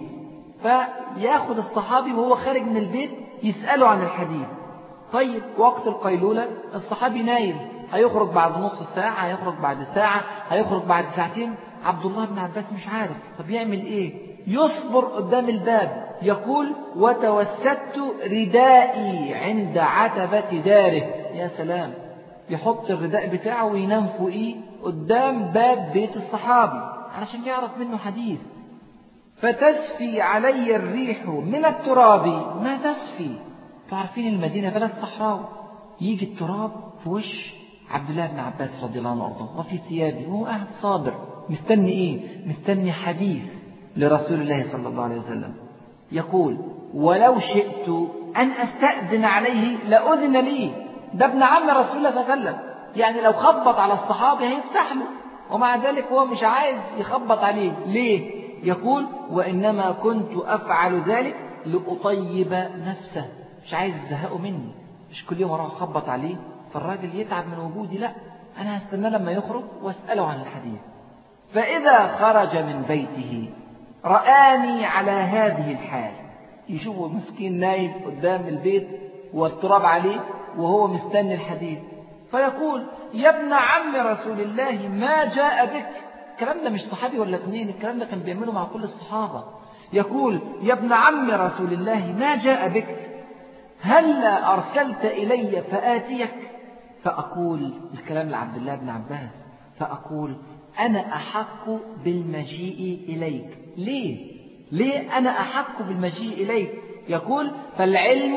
فياخد الصحابي وهو خارج من البيت يسأله عن الحديث طيب وقت القيلولة الصحابي نايم هيخرج بعد نص ساعة هيخرج بعد ساعة هيخرج بعد ساعتين عبد الله بن عباس مش عارف طب يعمل ايه يصبر قدام الباب يقول وتوسدت ردائي عند عتبة داره يا سلام يحط الرداء بتاعه وينام فوقيه قدام باب بيت الصحابي علشان يعرف منه حديث فتسفي علي الريح من التراب ما تسفي تعرفين المدينة بلد صحراوي يجي التراب في وش عبد الله بن عباس رضي الله عنه وارضاه وفي ثيابه وهو قاعد صابر مستني ايه مستني حديث لرسول الله صلى الله عليه وسلم يقول ولو شئت أن أستأذن عليه لأذن لي ده ابن عم رسول الله صلى الله عليه وسلم يعني لو خبط على الصحابة هيفتح له ومع ذلك هو مش عايز يخبط عليه ليه يقول وإنما كنت أفعل ذلك لأطيب نفسه مش عايز يزهقه مني مش كل يوم أروح أخبط عليه فالراجل يتعب من وجودي لا أنا هستنى لما يخرج وأسأله عن الحديث فإذا خرج من بيته رآني على هذه الحال يشوفه مسكين نايم قدام البيت والتراب عليه وهو مستني الحديث فيقول يا ابن عم رسول الله ما جاء بك الكلام ده مش صحابي ولا اثنين الكلام ده كان بيعمله مع كل الصحابة يقول يا ابن عم رسول الله ما جاء بك هلا أرسلت إلي فآتيك فأقول الكلام لعبد الله بن عباس فأقول أنا أحق بالمجيء إليك ليه؟ ليه أنا أحق بالمجيء إليك؟ يقول فالعلم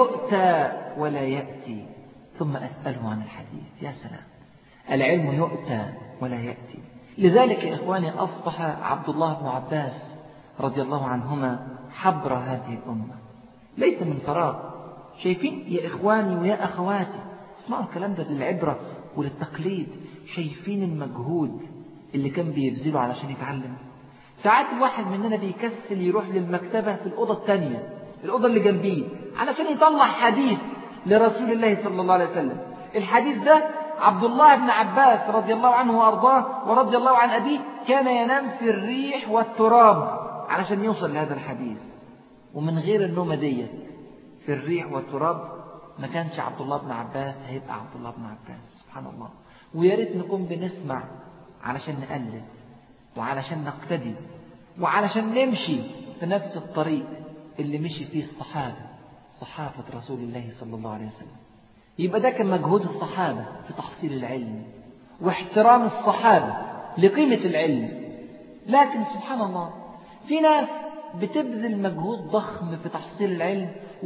يؤتى ولا يأتي ثم أسأله عن الحديث يا سلام العلم يؤتى ولا يأتي لذلك يا إخواني أصبح عبد الله بن عباس رضي الله عنهما حبر هذه الأمة ليس من فراغ شايفين يا إخواني ويا أخواتي اسمعوا الكلام ده للعبرة وللتقليد شايفين المجهود اللي كان بيبذله علشان يتعلم ساعات الواحد مننا بيكسل يروح للمكتبة في الأوضة الثانية الأوضة اللي جنبيه علشان يطلع حديث لرسول الله صلى الله عليه وسلم الحديث ده عبد الله بن عباس رضي الله عنه وأرضاه ورضي الله عن أبيه كان ينام في الريح والتراب علشان يوصل لهذا الحديث ومن غير النومة ديت في الريح والتراب ما كانش عبد الله بن عباس هيبقى عبد الله بن عباس سبحان الله ويا ريت نكون بنسمع علشان نقلد وعلشان نقتدي وعلشان نمشي في نفس الطريق اللي مشي فيه الصحابة صحابة رسول الله صلى الله عليه وسلم يبقى ده كان مجهود الصحابة في تحصيل العلم واحترام الصحابة لقيمة العلم لكن سبحان الله في ناس بتبذل مجهود ضخم في تحصيل العلم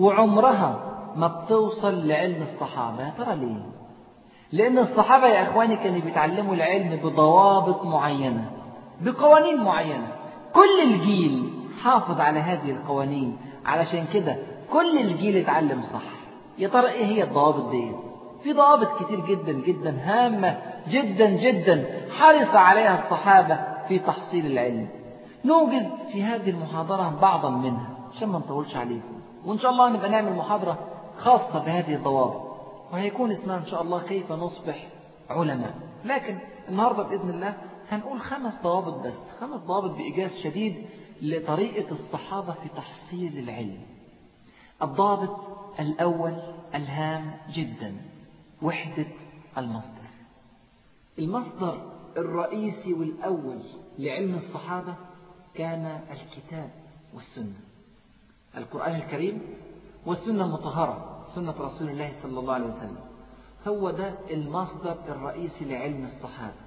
وعمرها ما بتوصل لعلم الصحابة يا ترى ليه؟ لأن الصحابة يا إخواني كانوا بيتعلموا العلم بضوابط معينة بقوانين معينة كل الجيل حافظ على هذه القوانين علشان كده كل الجيل اتعلم صح يا ترى ايه هي الضوابط دي في ضوابط كتير جدا جدا هامة جدا جدا حرص عليها الصحابة في تحصيل العلم نوجد في هذه المحاضرة بعضا منها عشان ما نطولش عليكم وإن شاء الله نبقى نعمل محاضرة خاصة بهذه الضوابط وهيكون اسمها إن شاء الله كيف نصبح علماء لكن النهاردة بإذن الله هنقول خمس ضوابط بس خمس ضوابط بإيجاز شديد لطريقة الصحابة في تحصيل العلم الضابط الأول الهام جدا وحدة المصدر المصدر الرئيسي والأول لعلم الصحابة كان الكتاب والسنة القرآن الكريم والسنة المطهرة سنة رسول الله صلى الله عليه وسلم هو ده المصدر الرئيسي لعلم الصحابة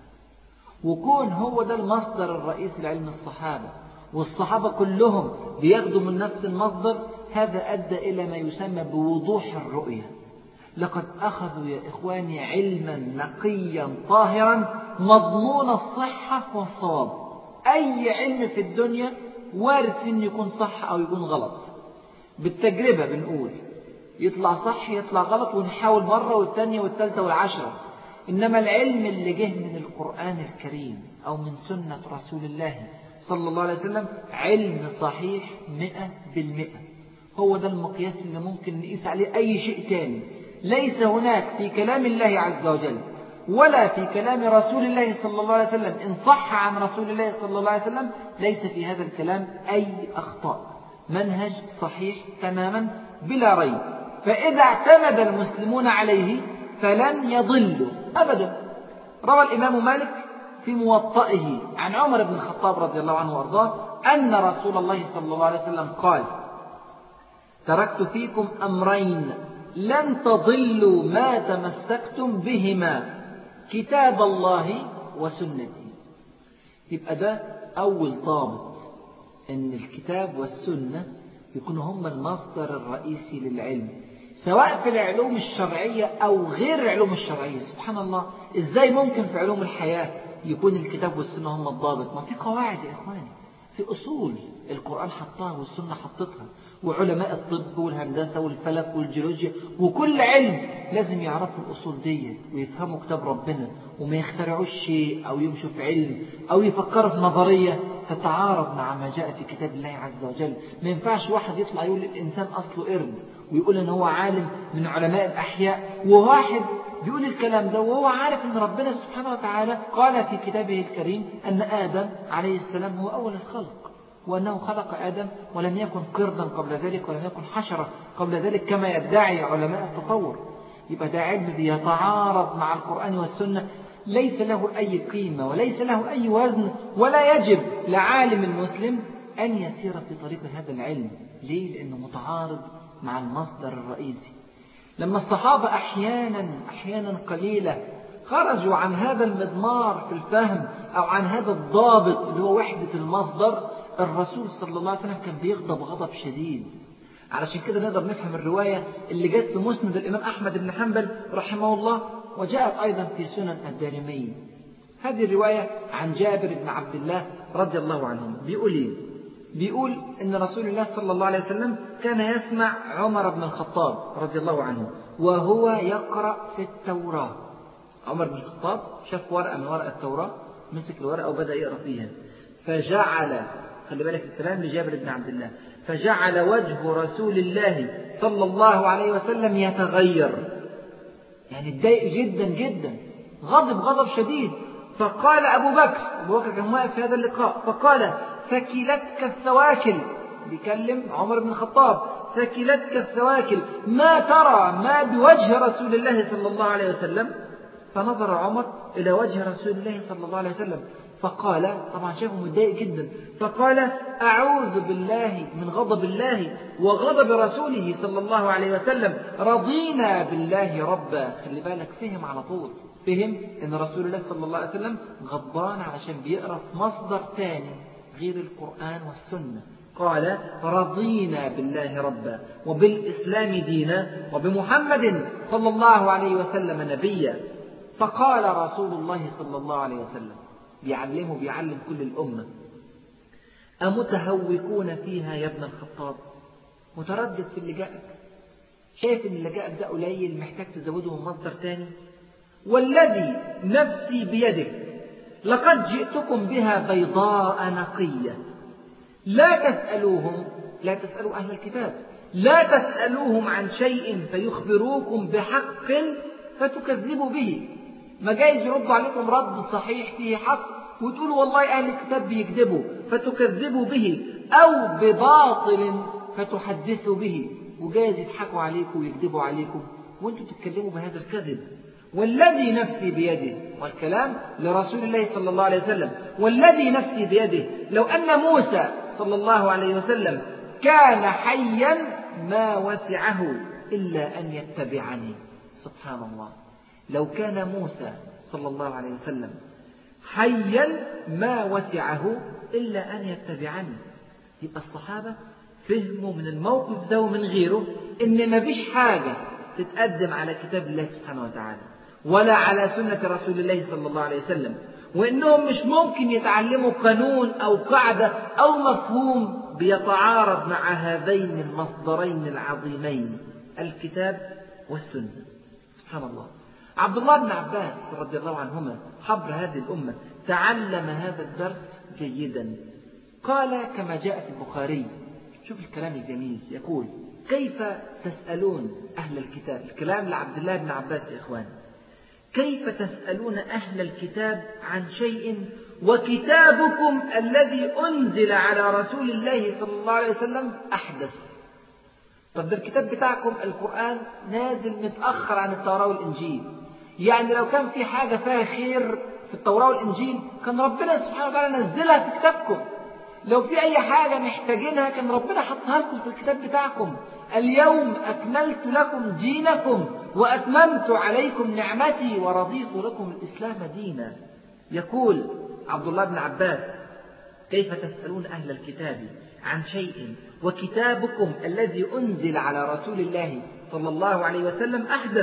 وكون هو ده المصدر الرئيسي لعلم الصحابة والصحابة كلهم بياخدوا من نفس المصدر هذا أدى إلى ما يسمى بوضوح الرؤية لقد أخذوا يا إخواني علما نقيا طاهرا مضمون الصحة والصواب أي علم في الدنيا وارد في أن يكون صح أو يكون غلط بالتجربة بنقول يطلع صح يطلع غلط ونحاول مرة والثانية والثالثة والعشرة إنما العلم اللي جه من القرآن الكريم أو من سنة رسول الله صلى الله عليه وسلم علم صحيح مئة بالمئة هو ده المقياس اللي ممكن نقيس عليه أي شيء تاني ليس هناك في كلام الله عز وجل ولا في كلام رسول الله صلى الله عليه وسلم إن صح عن رسول الله صلى الله عليه وسلم ليس في هذا الكلام أي أخطاء منهج صحيح تماما بلا ريب فإذا اعتمد المسلمون عليه فلن يضلوا أبدا روى الإمام مالك في موطئه عن عمر بن الخطاب رضي الله عنه وارضاه أن رسول الله صلى الله عليه وسلم قال تركت فيكم أمرين لن تضلوا ما تمسكتم بهما كتاب الله وسنتي يبقى ده أول ضابط أن الكتاب والسنة يكونوا هم المصدر الرئيسي للعلم سواء في العلوم الشرعية أو غير العلوم الشرعية سبحان الله إزاي ممكن في علوم الحياة يكون الكتاب والسنة هم الضابط ما في قواعد يا إخواني في أصول القرآن حطها والسنة حطتها وعلماء الطب والهندسة والفلك والجيولوجيا وكل علم لازم يعرفوا الأصول دي ويفهموا كتاب ربنا وما يخترعوش شيء أو يمشوا في علم أو يفكروا في نظرية تتعارض مع ما جاء في كتاب الله عز وجل ما ينفعش واحد يطلع يقول الإنسان أصله قرد ويقول إن هو عالم من علماء الأحياء وواحد بيقول الكلام ده وهو عارف ان ربنا سبحانه وتعالى قال في كتابه الكريم ان ادم عليه السلام هو اول الخلق وانه خلق ادم ولم يكن قردا قبل ذلك ولم يكن حشره قبل ذلك كما يدعي علماء التطور يبقى ده علم بيتعارض مع القران والسنه ليس له اي قيمه وليس له اي وزن ولا يجب لعالم المسلم ان يسير في طريق هذا العلم ليه لانه متعارض مع المصدر الرئيسي لما الصحابة أحيانا أحيانا قليلة خرجوا عن هذا المضمار في الفهم أو عن هذا الضابط اللي هو وحدة المصدر الرسول صلى الله عليه وسلم كان بيغضب غضب شديد علشان كده نقدر نفهم الرواية اللي جت في مسند الإمام أحمد بن حنبل رحمه الله وجاءت أيضا في سنن الدارمي هذه الرواية عن جابر بن عبد الله رضي الله عنه بيقول إيه بيقول ان رسول الله صلى الله عليه وسلم كان يسمع عمر بن الخطاب رضي الله عنه وهو يقرأ في التوراة عمر بن الخطاب شاف ورقة من ورق التوراة مسك الورقة وبدأ يقرأ فيها فجعل خلي بالك الكلام لجابر بن عبد الله فجعل وجه رسول الله صلى الله عليه وسلم يتغير يعني اتضايق جدا جدا غضب غضب شديد فقال أبو بكر أبو بكر كان واقف في هذا اللقاء فقال ثكلتك الثواكل بيكلم عمر بن الخطاب ثكلتك الثواكل ما ترى ما بوجه رسول الله صلى الله عليه وسلم فنظر عمر إلى وجه رسول الله صلى الله عليه وسلم فقال طبعا شافه متضايق جدا فقال أعوذ بالله من غضب الله وغضب رسوله صلى الله عليه وسلم رضينا بالله ربا خلي بالك فهم على طول فهم ان رسول الله صلى الله عليه وسلم غضبان علشان بيقرا في مصدر تاني غير القرآن والسنة قال رضينا بالله ربا وبالإسلام دينا وبمحمد صلى الله عليه وسلم نبيا فقال رسول الله صلى الله عليه وسلم بيعلمه بيعلم كل الأمة أمتهوكون فيها يا ابن الخطاب متردد في اللي جاءك شايف ان اللي جاءك ده قليل محتاج تزوده من مصدر تاني والذي نفسي بيده لقد جئتكم بها بيضاء نقية لا تسألوهم لا تسألوا أهل الكتاب لا تسألوهم عن شيء فيخبروكم بحق فتكذبوا به ما جايز يردوا عليكم رد صحيح فيه حق وتقولوا والله أهل الكتاب بيكذبوا فتكذبوا به أو بباطل فتحدثوا به وجايز يضحكوا عليكم ويكذبوا عليكم وانتم تتكلموا بهذا الكذب والذي نفسي بيده والكلام لرسول الله صلى الله عليه وسلم والذي نفسي بيده لو أن موسى صلى الله عليه وسلم كان حيا ما وسعه إلا أن يتبعني سبحان الله لو كان موسى صلى الله عليه وسلم حيا ما وسعه إلا أن يتبعني يبقى الصحابة فهموا من الموقف ده ومن غيره إن ما فيش حاجة تتقدم على كتاب الله سبحانه وتعالى ولا على سنة رسول الله صلى الله عليه وسلم وإنهم مش ممكن يتعلموا قانون أو قاعدة أو مفهوم بيتعارض مع هذين المصدرين العظيمين الكتاب والسنة سبحان الله عبد الله بن عباس رضي الله عنهما حبر هذه الأمة تعلم هذا الدرس جيدا قال كما جاء في البخاري شوف الكلام الجميل يقول كيف تسألون أهل الكتاب الكلام لعبد الله بن عباس يا إخوان كيف تسألون أهل الكتاب عن شيء وكتابكم الذي أنزل على رسول الله صلى الله عليه وسلم أحدث طب ده الكتاب بتاعكم القرآن نازل متأخر عن التوراة والإنجيل يعني لو كان في حاجة فيها خير في التوراة والإنجيل كان ربنا سبحانه وتعالى نزلها في كتابكم لو في أي حاجة محتاجينها كان ربنا حطها لكم في الكتاب بتاعكم اليوم أكملت لكم دينكم وأتممت عليكم نعمتي ورضيت لكم الإسلام دينا يقول عبد الله بن عباس كيف تسألون أهل الكتاب عن شيء وكتابكم الذي أنزل على رسول الله صلى الله عليه وسلم أحدث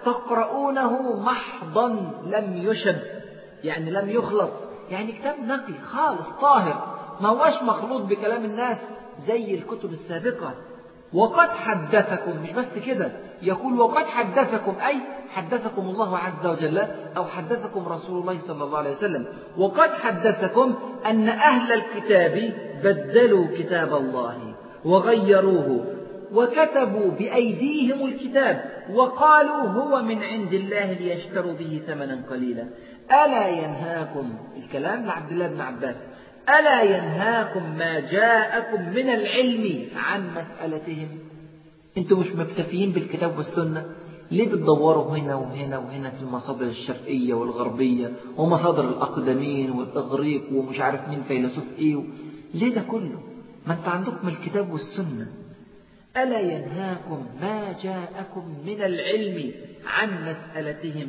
تقرؤونه محضا لم يشب يعني لم يخلط يعني كتاب نقي خالص طاهر ما هوش مخلوط بكلام الناس زي الكتب السابقة وقد حدثكم مش بس كده يقول وقد حدثكم أي حدثكم الله عز وجل أو حدثكم رسول الله صلى الله عليه وسلم وقد حدثكم أن أهل الكتاب بدلوا كتاب الله وغيروه وكتبوا بأيديهم الكتاب وقالوا هو من عند الله ليشتروا به ثمنا قليلا ألا ينهاكم الكلام لعبد الله بن عباس ألا ينهاكم ما جاءكم من العلم عن مسألتهم أنتم مش مكتفيين بالكتاب والسنة ليه بتدوروا هنا وهنا وهنا في المصادر الشرقية والغربية ومصادر الأقدمين والإغريق ومش عارف مين فيلسوف إيه ليه ده كله ما أنت عندكم الكتاب والسنة ألا ينهاكم ما جاءكم من العلم عن مسألتهم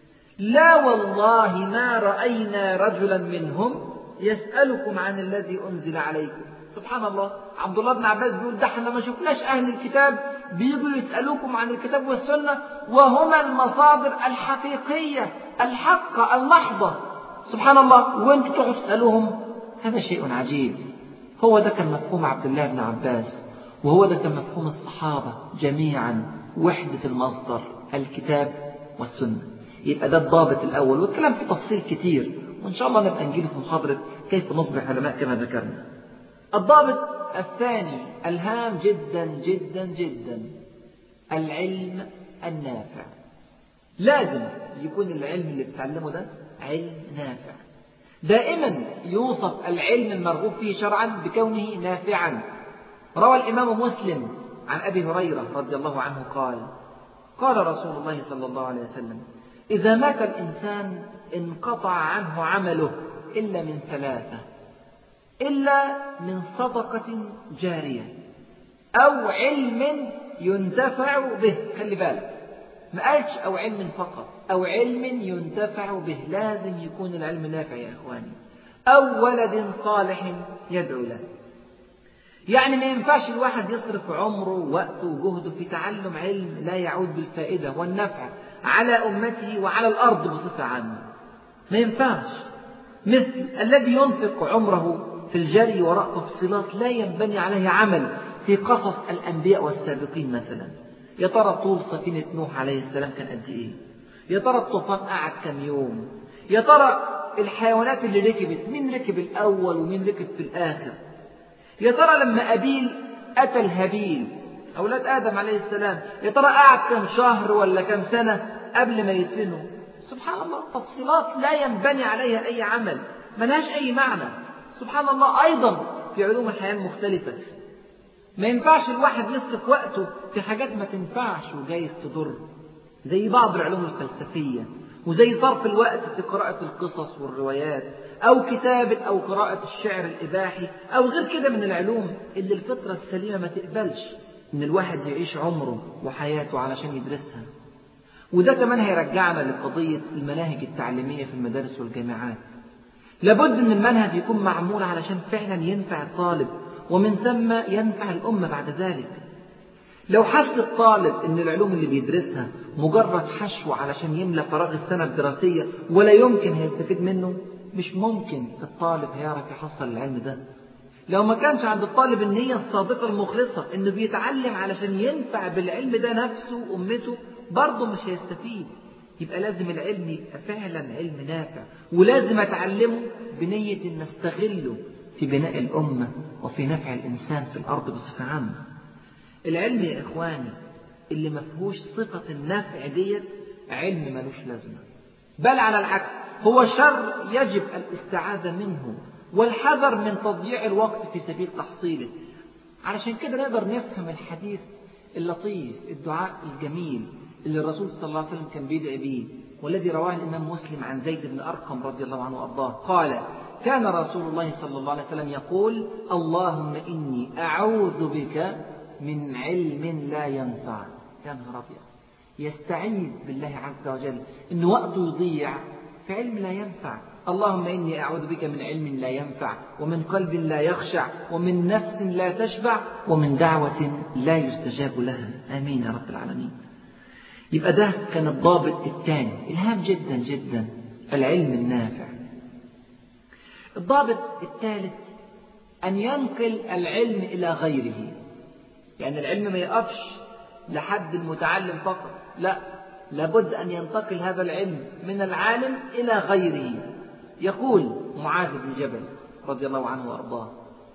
لا والله ما رأينا رجلا منهم يسألكم عن الذي أنزل عليكم سبحان الله عبد الله بن عباس بيقول ده احنا ما شفناش أهل الكتاب بيجوا يسألوكم عن الكتاب والسنة وهما المصادر الحقيقية الحقة المحضة سبحان الله وانتوا تقعدوا تسألوهم هذا شيء عجيب هو ده كان مفهوم عبد الله بن عباس وهو ده كان مفهوم الصحابة جميعا وحدة المصدر الكتاب والسنة يبقى ده الضابط الأول والكلام في تفصيل كتير وإن شاء الله نبقى نجيله في محاضرة كيف نصبح علماء كما ذكرنا الضابط الثاني الهام جدا جدا جدا العلم النافع لازم يكون العلم اللي بتعلمه ده علم نافع دائما يوصف العلم المرغوب فيه شرعا بكونه نافعا روى الإمام مسلم عن أبي هريرة رضي الله عنه قال قال رسول الله صلى الله عليه وسلم إذا مات الإنسان انقطع عنه عمله إلا من ثلاثة إلا من صدقة جارية أو علم ينتفع به خلي بالك ما قالش أو علم فقط أو علم ينتفع به لازم يكون العلم نافع يا إخواني أو ولد صالح يدعو له يعني ما ينفعش الواحد يصرف عمره ووقته وجهده في تعلم علم لا يعود بالفائدة والنفع على أمته وعلى الأرض بصفة عامة ما ينفعش مثل الذي ينفق عمره في الجري وراء تفصيلات لا ينبني عليه عمل في قصص الأنبياء والسابقين مثلا يا ترى طول سفينة نوح عليه السلام كان قد إيه يا ترى الطوفان قعد كم يوم يا ترى الحيوانات اللي ركبت مين ركب الأول ومين ركب في الآخر يا ترى لما أبيل أتى الهابيل أولاد آدم عليه السلام يا ترى قعد كم شهر ولا كم سنة قبل ما يدفنوا سبحان الله تفصيلات لا ينبني عليها أي عمل ملهاش أي معنى سبحان الله أيضا في علوم الحياة المختلفة ما ينفعش الواحد يصرف وقته في حاجات ما تنفعش وجايز تضر زي بعض العلوم الفلسفية وزي صرف الوقت في قراءة القصص والروايات أو كتابة أو قراءة الشعر الإباحي أو غير كده من العلوم اللي الفطرة السليمة ما تقبلش إن الواحد يعيش عمره وحياته علشان يدرسها وده كمان هيرجعنا لقضية المناهج التعليمية في المدارس والجامعات لابد أن المنهج يكون معمول علشان فعلا ينفع الطالب ومن ثم ينفع الأمة بعد ذلك لو حس الطالب أن العلوم اللي بيدرسها مجرد حشو علشان يملى فراغ السنة الدراسية ولا يمكن هيستفيد منه مش ممكن الطالب هيعرف يحصل العلم ده لو ما كانش عند الطالب النية الصادقة المخلصة انه بيتعلم علشان ينفع بالعلم ده نفسه وامته برضه مش هيستفيد يبقى لازم العلم يبقى فعلا علم نافع ولازم اتعلمه بنية ان استغله في بناء الامة وفي نفع الانسان في الارض بصفة عامة العلم يا اخواني اللي ما فيهوش صفة النفع ديت علم ملوش لازمة بل على العكس هو شر يجب الاستعاذة منه والحذر من تضييع الوقت في سبيل تحصيله علشان كده نقدر نفهم الحديث اللطيف الدعاء الجميل اللي الرسول صلى الله عليه وسلم كان بيدعي به والذي رواه الإمام مسلم عن زيد بن أرقم رضي الله عنه وأرضاه قال كان رسول الله صلى الله عليه وسلم يقول اللهم إني أعوذ بك من علم لا ينفع يا نهار أبيض يستعيذ بالله عز وجل إن وقته يضيع في علم لا ينفع اللهم إني أعوذ بك من علم لا ينفع ومن قلب لا يخشع ومن نفس لا تشبع ومن دعوة لا يستجاب لها آمين يا رب العالمين يبقى ده كان الضابط الثاني الهام جدا جدا العلم النافع الضابط الثالث أن ينقل العلم إلى غيره يعني العلم ما يقفش لحد المتعلم فقط لا لابد أن ينتقل هذا العلم من العالم إلى غيره يقول معاذ بن جبل رضي الله عنه وأرضاه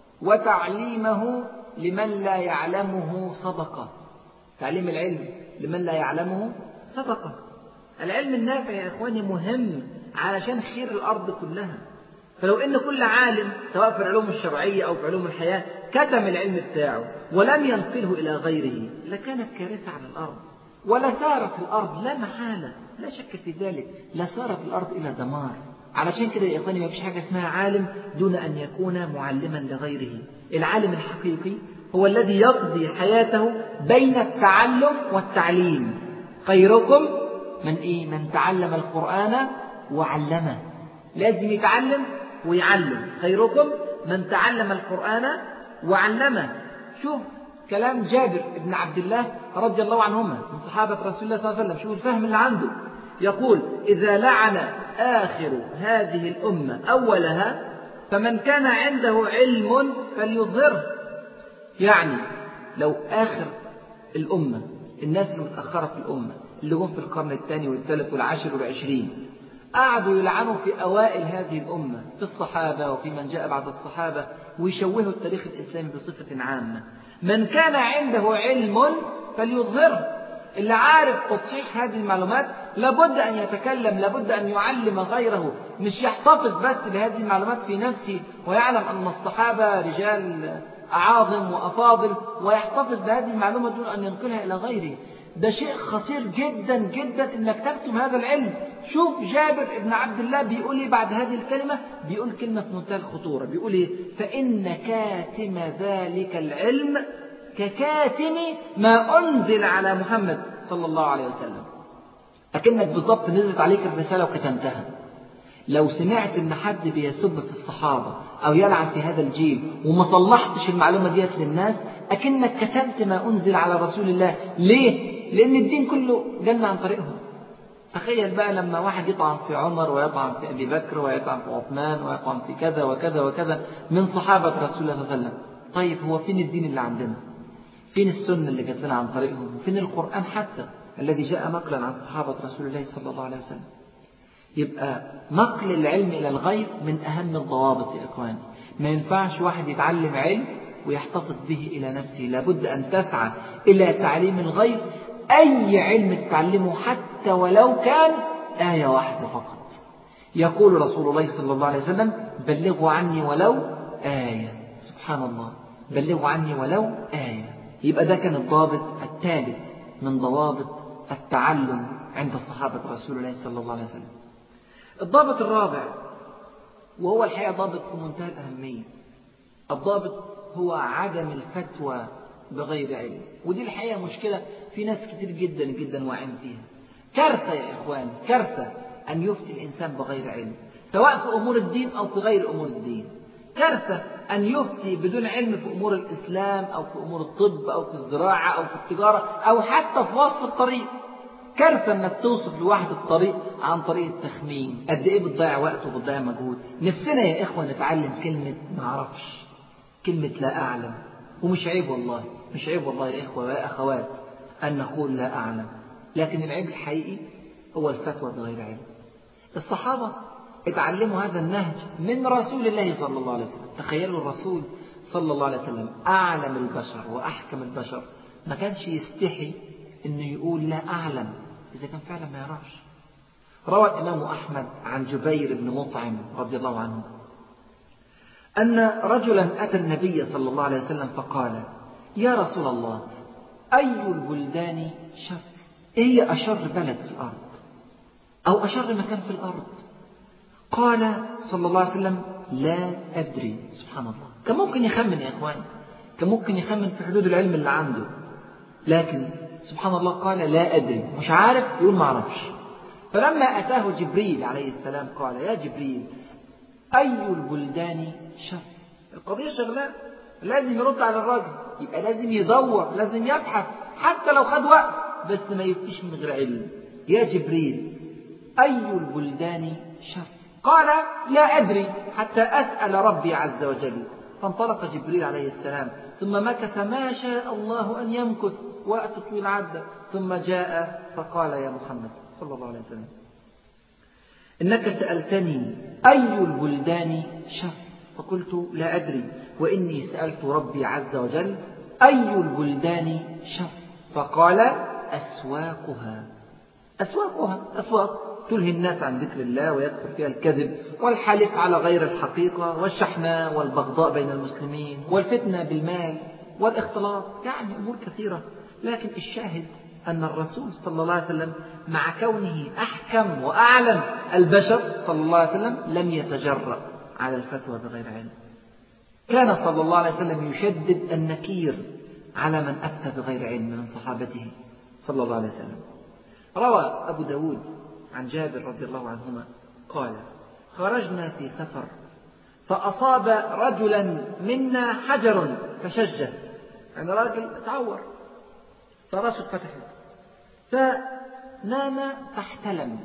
وتعليمه لمن لا يعلمه صدقة تعليم العلم لمن لا يعلمه صدقة العلم النافع يا إخواني مهم علشان خير الأرض كلها فلو إن كل عالم سواء في العلوم الشرعية أو في علوم الحياة كتم العلم بتاعه ولم ينقله إلى غيره لكانت كارثة على الأرض ولسارت الأرض لا محالة لا شك في ذلك لسارت الأرض إلى دمار علشان كده يا إخواني ما فيش حاجة اسمها عالم دون أن يكون معلما لغيره العالم الحقيقي هو الذي يقضي حياته بين التعلم والتعليم خيركم من إيه؟ من تعلم القرآن وعلمه لازم يتعلم ويعلم خيركم من تعلم القرآن وعلمه شوف كلام جابر بن عبد الله رضي الله عنهما من صحابة رسول الله صلى الله عليه وسلم شوف الفهم اللي عنده يقول إذا لعن آخر هذه الأمة أولها فمن كان عنده علم فليظهره يعني لو آخر الأمة الناس اللي متأخرة في الأمة اللي جم في القرن الثاني والثالث والعاشر والعشرين قعدوا يلعنوا في أوائل هذه الأمة في الصحابة وفي من جاء بعد الصحابة ويشوهوا التاريخ الإسلامي بصفة عامة من كان عنده علم فليظهره اللي عارف تصحيح هذه المعلومات لابد أن يتكلم لابد أن يعلم غيره مش يحتفظ بس بهذه المعلومات في نفسه ويعلم أن الصحابة رجال أعاظم وأفاضل ويحتفظ بهذه المعلومة دون أن ينقلها إلى غيره ده شيء خطير جدا جدا انك تكتم هذا العلم شوف جابر ابن عبد الله بيقول ايه بعد هذه الكلمة بيقول كلمة في منتهى الخطورة بيقول ايه فإن كاتم ذلك العلم ككاتم ما أنزل على محمد صلى الله عليه وسلم أكنك بالضبط نزلت عليك الرسالة وكتمتها لو سمعت ان حد بيسب في الصحابة او يلعن في هذا الجيل وما صلحتش المعلومة ديت للناس اكنك كتمت ما انزل على رسول الله ليه لان الدين كله جنة عن طريقهم تخيل بقى لما واحد يطعن في عمر ويطعن في ابي بكر ويطعن في عثمان ويطعن في كذا وكذا وكذا من صحابة رسول الله صلى الله عليه وسلم طيب هو فين الدين اللي عندنا فين السنة اللي جات لنا عن طريقهم وفين القرآن حتى الذي جاء نقلا عن صحابة رسول الله صلى الله عليه وسلم يبقى نقل العلم إلى الغير من أهم الضوابط يا إخواني ما ينفعش واحد يتعلم علم ويحتفظ به إلى نفسه لابد أن تسعى إلى تعليم الغير أي علم تتعلمه حتى ولو كان آية واحدة فقط يقول رسول الله صلى الله عليه وسلم بلغوا عني ولو آية سبحان الله بلغوا عني ولو آية يبقى ده كان الضابط الثالث من ضوابط التعلم عند صحابة رسول الله صلى الله عليه وسلم الضابط الرابع وهو الحقيقة ضابط في منتهى الأهمية الضابط هو عدم الفتوى بغير علم ودي الحقيقة مشكلة في ناس كتير جدا جدا واعين فيها كارثة يا إخوان كارثة أن يفتي الإنسان بغير علم سواء في أمور الدين أو في غير أمور الدين كارثة أن يفتي بدون علم في أمور الإسلام أو في أمور الطب أو في الزراعة أو في التجارة أو حتى في وصف الطريق كارثة انك توصف لواحد الطريق عن طريق التخمين قد ايه بتضيع وقت وبتضيع مجهود نفسنا يا اخوة نتعلم كلمة ما اعرفش كلمة لا اعلم ومش عيب والله مش عيب والله يا اخوة ويا اخوات ان نقول لا اعلم لكن العيب الحقيقي هو الفتوى بغير علم الصحابة اتعلموا هذا النهج من رسول الله صلى الله عليه وسلم تخيلوا الرسول صلى الله عليه وسلم أعلم البشر وأحكم البشر ما كانش يستحي انه يقول لا اعلم اذا كان فعلا ما يعرفش روى الامام احمد عن جبير بن مطعم رضي الله عنه ان رجلا اتى النبي صلى الله عليه وسلم فقال يا رسول الله اي البلدان شر ايه هي اشر بلد في الارض او اشر مكان في الارض قال صلى الله عليه وسلم لا ادري سبحان الله كان ممكن يخمن يا اخواني كان ممكن يخمن في حدود العلم اللي عنده لكن سبحان الله قال لا أدري مش عارف يقول ما أعرفش فلما أتاه جبريل عليه السلام قال يا جبريل أي البلدان شر القضية شغلة لازم يرد على الراجل يبقى لازم يدور لازم يبحث حتى لو خد وقت بس ما يفتيش من غير علم يا جبريل أي البلدان شر قال لا أدري حتى أسأل ربي عز وجل فانطلق جبريل عليه السلام ثم مكث ما شاء الله أن يمكث وقت طويل عدى ثم جاء فقال يا محمد صلى الله عليه وسلم إنك سألتني أي البلدان شر فقلت لا أدري وإني سألت ربي عز وجل أي البلدان شر فقال أسواقها أسواقها أسواق تلهي الناس عن ذكر الله ويدخل فيها الكذب والحلف على غير الحقيقة والشحناء والبغضاء بين المسلمين والفتنة بالمال والاختلاط يعني أمور كثيرة لكن الشاهد أن الرسول صلى الله عليه وسلم مع كونه أحكم وأعلم البشر صلى الله عليه وسلم لم يتجرأ على الفتوى بغير علم كان صلى الله عليه وسلم يشدد النكير على من أفتى بغير علم من صحابته صلى الله عليه وسلم روى أبو داود عن جابر رضي الله عنهما قال خرجنا في سفر فأصاب رجلا منا حجر فشجه يعني راجل تعور فراسه اتفتحت فنام فاحتلم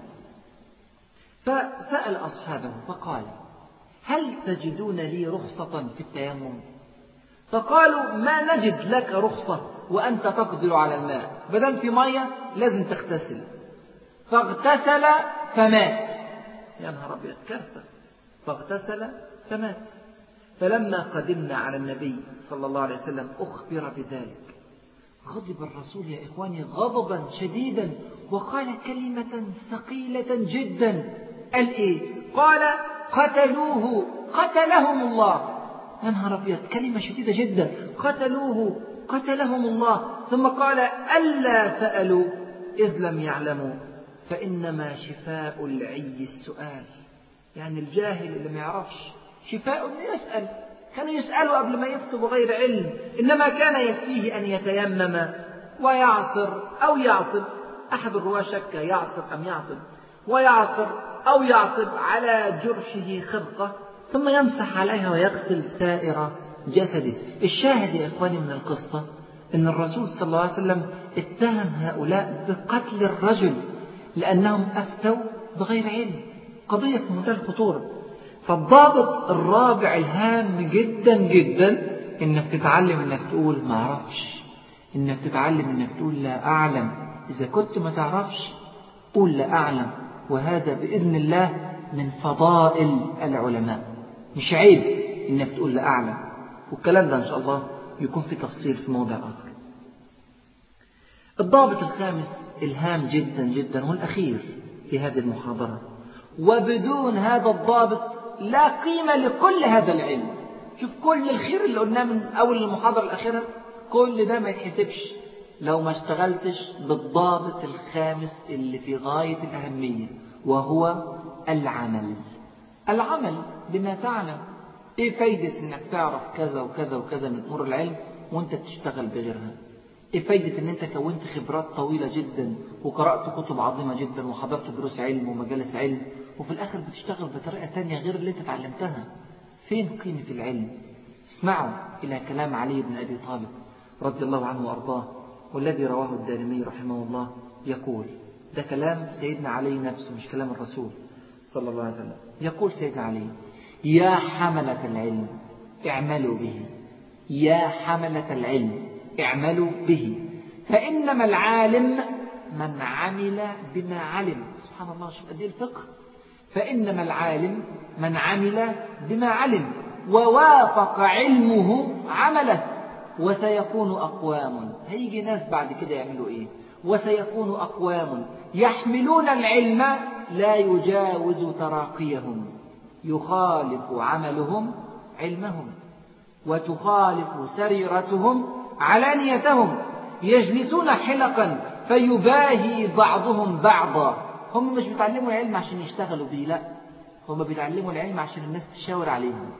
فسأل أصحابه فقال هل تجدون لي رخصة في التيمم فقالوا ما نجد لك رخصة وأنت تقدر على الماء بدل في مية لازم تغتسل فاغتسل فمات يا نهار أبيض كارثة فاغتسل فمات فلما قدمنا على النبي صلى الله عليه وسلم أخبر بذلك غضب الرسول يا إخواني غضبا شديدا وقال كلمة ثقيلة جدا قال إيه قال قتلوه قتلهم الله يا نهار أبيض كلمة شديدة جدا قتلوه قتلهم الله ثم قال ألا سألوا إذ لم يعلموا فإنما شفاء العي السؤال يعني الجاهل اللي ما يعرفش شفاء انه يسأل كانوا يسألوا قبل ما يفتوا بغير علم إنما كان يكفيه أن يتيمم ويعصر أو يعصب أحد الرواة شك يعصب أم يعصب ويعصر أو يعصب على جرحه خرقة ثم يمسح عليها ويغسل سائر جسده الشاهد يا إخواني من القصة أن الرسول صلى الله عليه وسلم اتهم هؤلاء بقتل الرجل لأنهم أفتوا بغير علم قضية في منتهى الخطورة فالضابط الرابع الهام جدا جدا انك تتعلم انك تقول ما اعرفش انك تتعلم انك تقول لا اعلم اذا كنت ما تعرفش قول لا اعلم وهذا باذن الله من فضائل العلماء مش عيب انك تقول لا اعلم والكلام ده ان شاء الله يكون في تفصيل في موضع اخر الضابط الخامس الهام جدا جدا والاخير في هذه المحاضره وبدون هذا الضابط لا قيمة لكل هذا العلم شوف كل الخير اللي قلناه من أول المحاضرة الأخيرة كل ده ما يتحسبش لو ما اشتغلتش بالضابط الخامس اللي في غاية الأهمية وهو العمل العمل بما تعلم ايه فايدة انك تعرف كذا وكذا وكذا من امور العلم وانت بتشتغل بغيرها ايه فايدة ان انت كونت خبرات طويلة جدا وقرأت كتب عظيمة جدا وحضرت دروس علم ومجالس علم وفي الاخر بتشتغل بطريقة تانية غير اللي انت اتعلمتها فين قيمة العلم اسمعوا الى كلام علي بن ابي طالب رضي الله عنه وارضاه والذي رواه الدارمي رحمه الله يقول ده كلام سيدنا علي نفسه مش كلام الرسول صلى الله عليه وسلم يقول سيدنا علي يا حملة العلم اعملوا به يا حملة العلم اعملوا به فإنما العالم من عمل بما علم سبحان الله شوف قد الفقه فإنما العالم من عمل بما علم ووافق علمه عمله وسيكون أقوام هيجي ناس بعد كده يعملوا إيه وسيكون أقوام يحملون العلم لا يجاوز تراقيهم يخالف عملهم علمهم وتخالف سريرتهم علانيتهم يجلسون حلقا فيباهي بعضهم بعضا هم مش بيتعلموا العلم عشان يشتغلوا بيه لا هم بيتعلموا العلم عشان الناس تشاور عليهم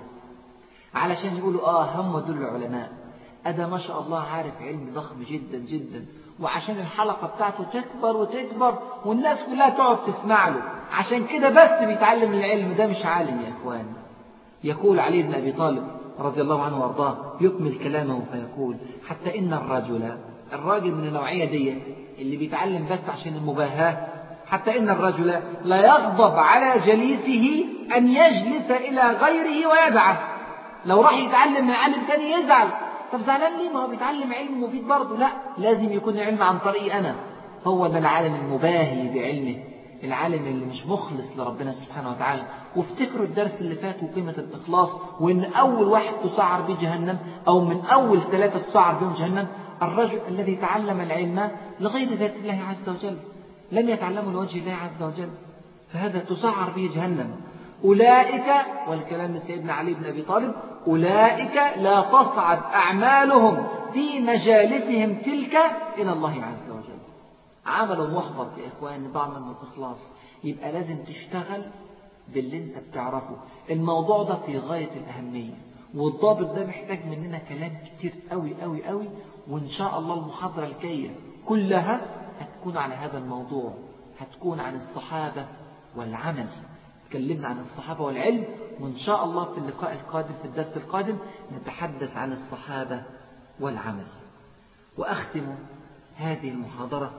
علشان يقولوا اه هم دول العلماء أدا ما شاء الله عارف علم ضخم جدا جدا وعشان الحلقة بتاعته تكبر وتكبر والناس كلها تقعد تسمع له عشان كده بس بيتعلم العلم ده مش عالم يا إخوان يقول علي بن أبي طالب رضي الله عنه وارضاه يكمل كلامه فيقول حتى إن الرجل الراجل من النوعية دي اللي بيتعلم بس عشان المباهاة حتى إن الرجل لا يغضب على جليسه أن يجلس إلى غيره ويدعه لو راح يتعلم من عالم تاني يزعل طب زعلان ليه ما هو بيتعلم علم مفيد برضه لا لازم يكون العلم عن طريقي أنا هو ده العالم المباهي بعلمه العالم اللي مش مخلص لربنا سبحانه وتعالى وافتكروا الدرس اللي فات وقيمة الإخلاص وإن أول واحد تسعر به جهنم أو من أول ثلاثة تسعر بهم جهنم الرجل الذي تعلم العلم لغير ذات الله عز وجل لم يتعلموا لوجه الله عز وجل فهذا تسعر به جهنم أولئك والكلام من سيدنا علي بن أبي طالب أولئك لا تصعد أعمالهم في مجالسهم تلك إلى الله عز وجل عمل محبط يا إخوان ضاع منه الإخلاص يبقى لازم تشتغل باللي انت بتعرفه الموضوع ده في غاية الأهمية والضابط ده محتاج مننا كلام كتير قوي قوي قوي وإن شاء الله المحاضرة الجاية كلها هتكون على هذا الموضوع هتكون عن الصحابة والعمل تكلمنا عن الصحابة والعلم وإن شاء الله في اللقاء القادم في الدرس القادم نتحدث عن الصحابة والعمل وأختم هذه المحاضرة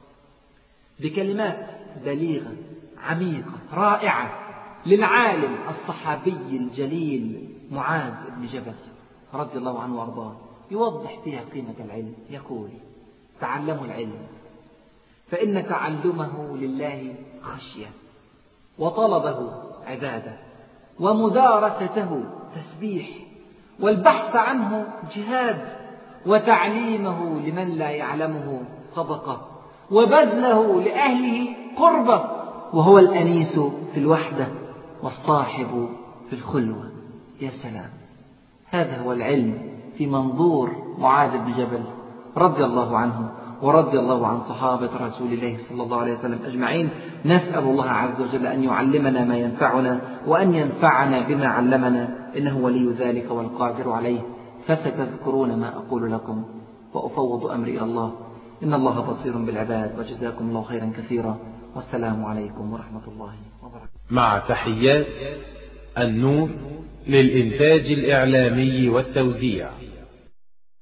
بكلمات بليغة عميقة رائعة للعالم الصحابي الجليل معاذ بن جبل رضي الله عنه وارضاه يوضح فيها قيمة العلم يقول تعلموا العلم فإن تعلمه لله خشية وطلبه عبادة ومدارسته تسبيح والبحث عنه جهاد وتعليمه لمن لا يعلمه صدقة وبذله لأهله قربة وهو الأنيس في الوحدة والصاحب في الخلوة يا سلام هذا هو العلم في منظور معاذ بن جبل رضي الله عنه ورضي الله عن صحابة رسول الله صلى الله عليه وسلم أجمعين نسأل الله عز وجل أن يعلمنا ما ينفعنا وأن ينفعنا بما علمنا إنه ولي ذلك والقادر عليه فستذكرون ما أقول لكم وأفوض أمري إلى الله إن الله بصير بالعباد وجزاكم الله خيرا كثيرا والسلام عليكم ورحمة الله وبركاته مع تحيات النور للإنتاج الإعلامي والتوزيع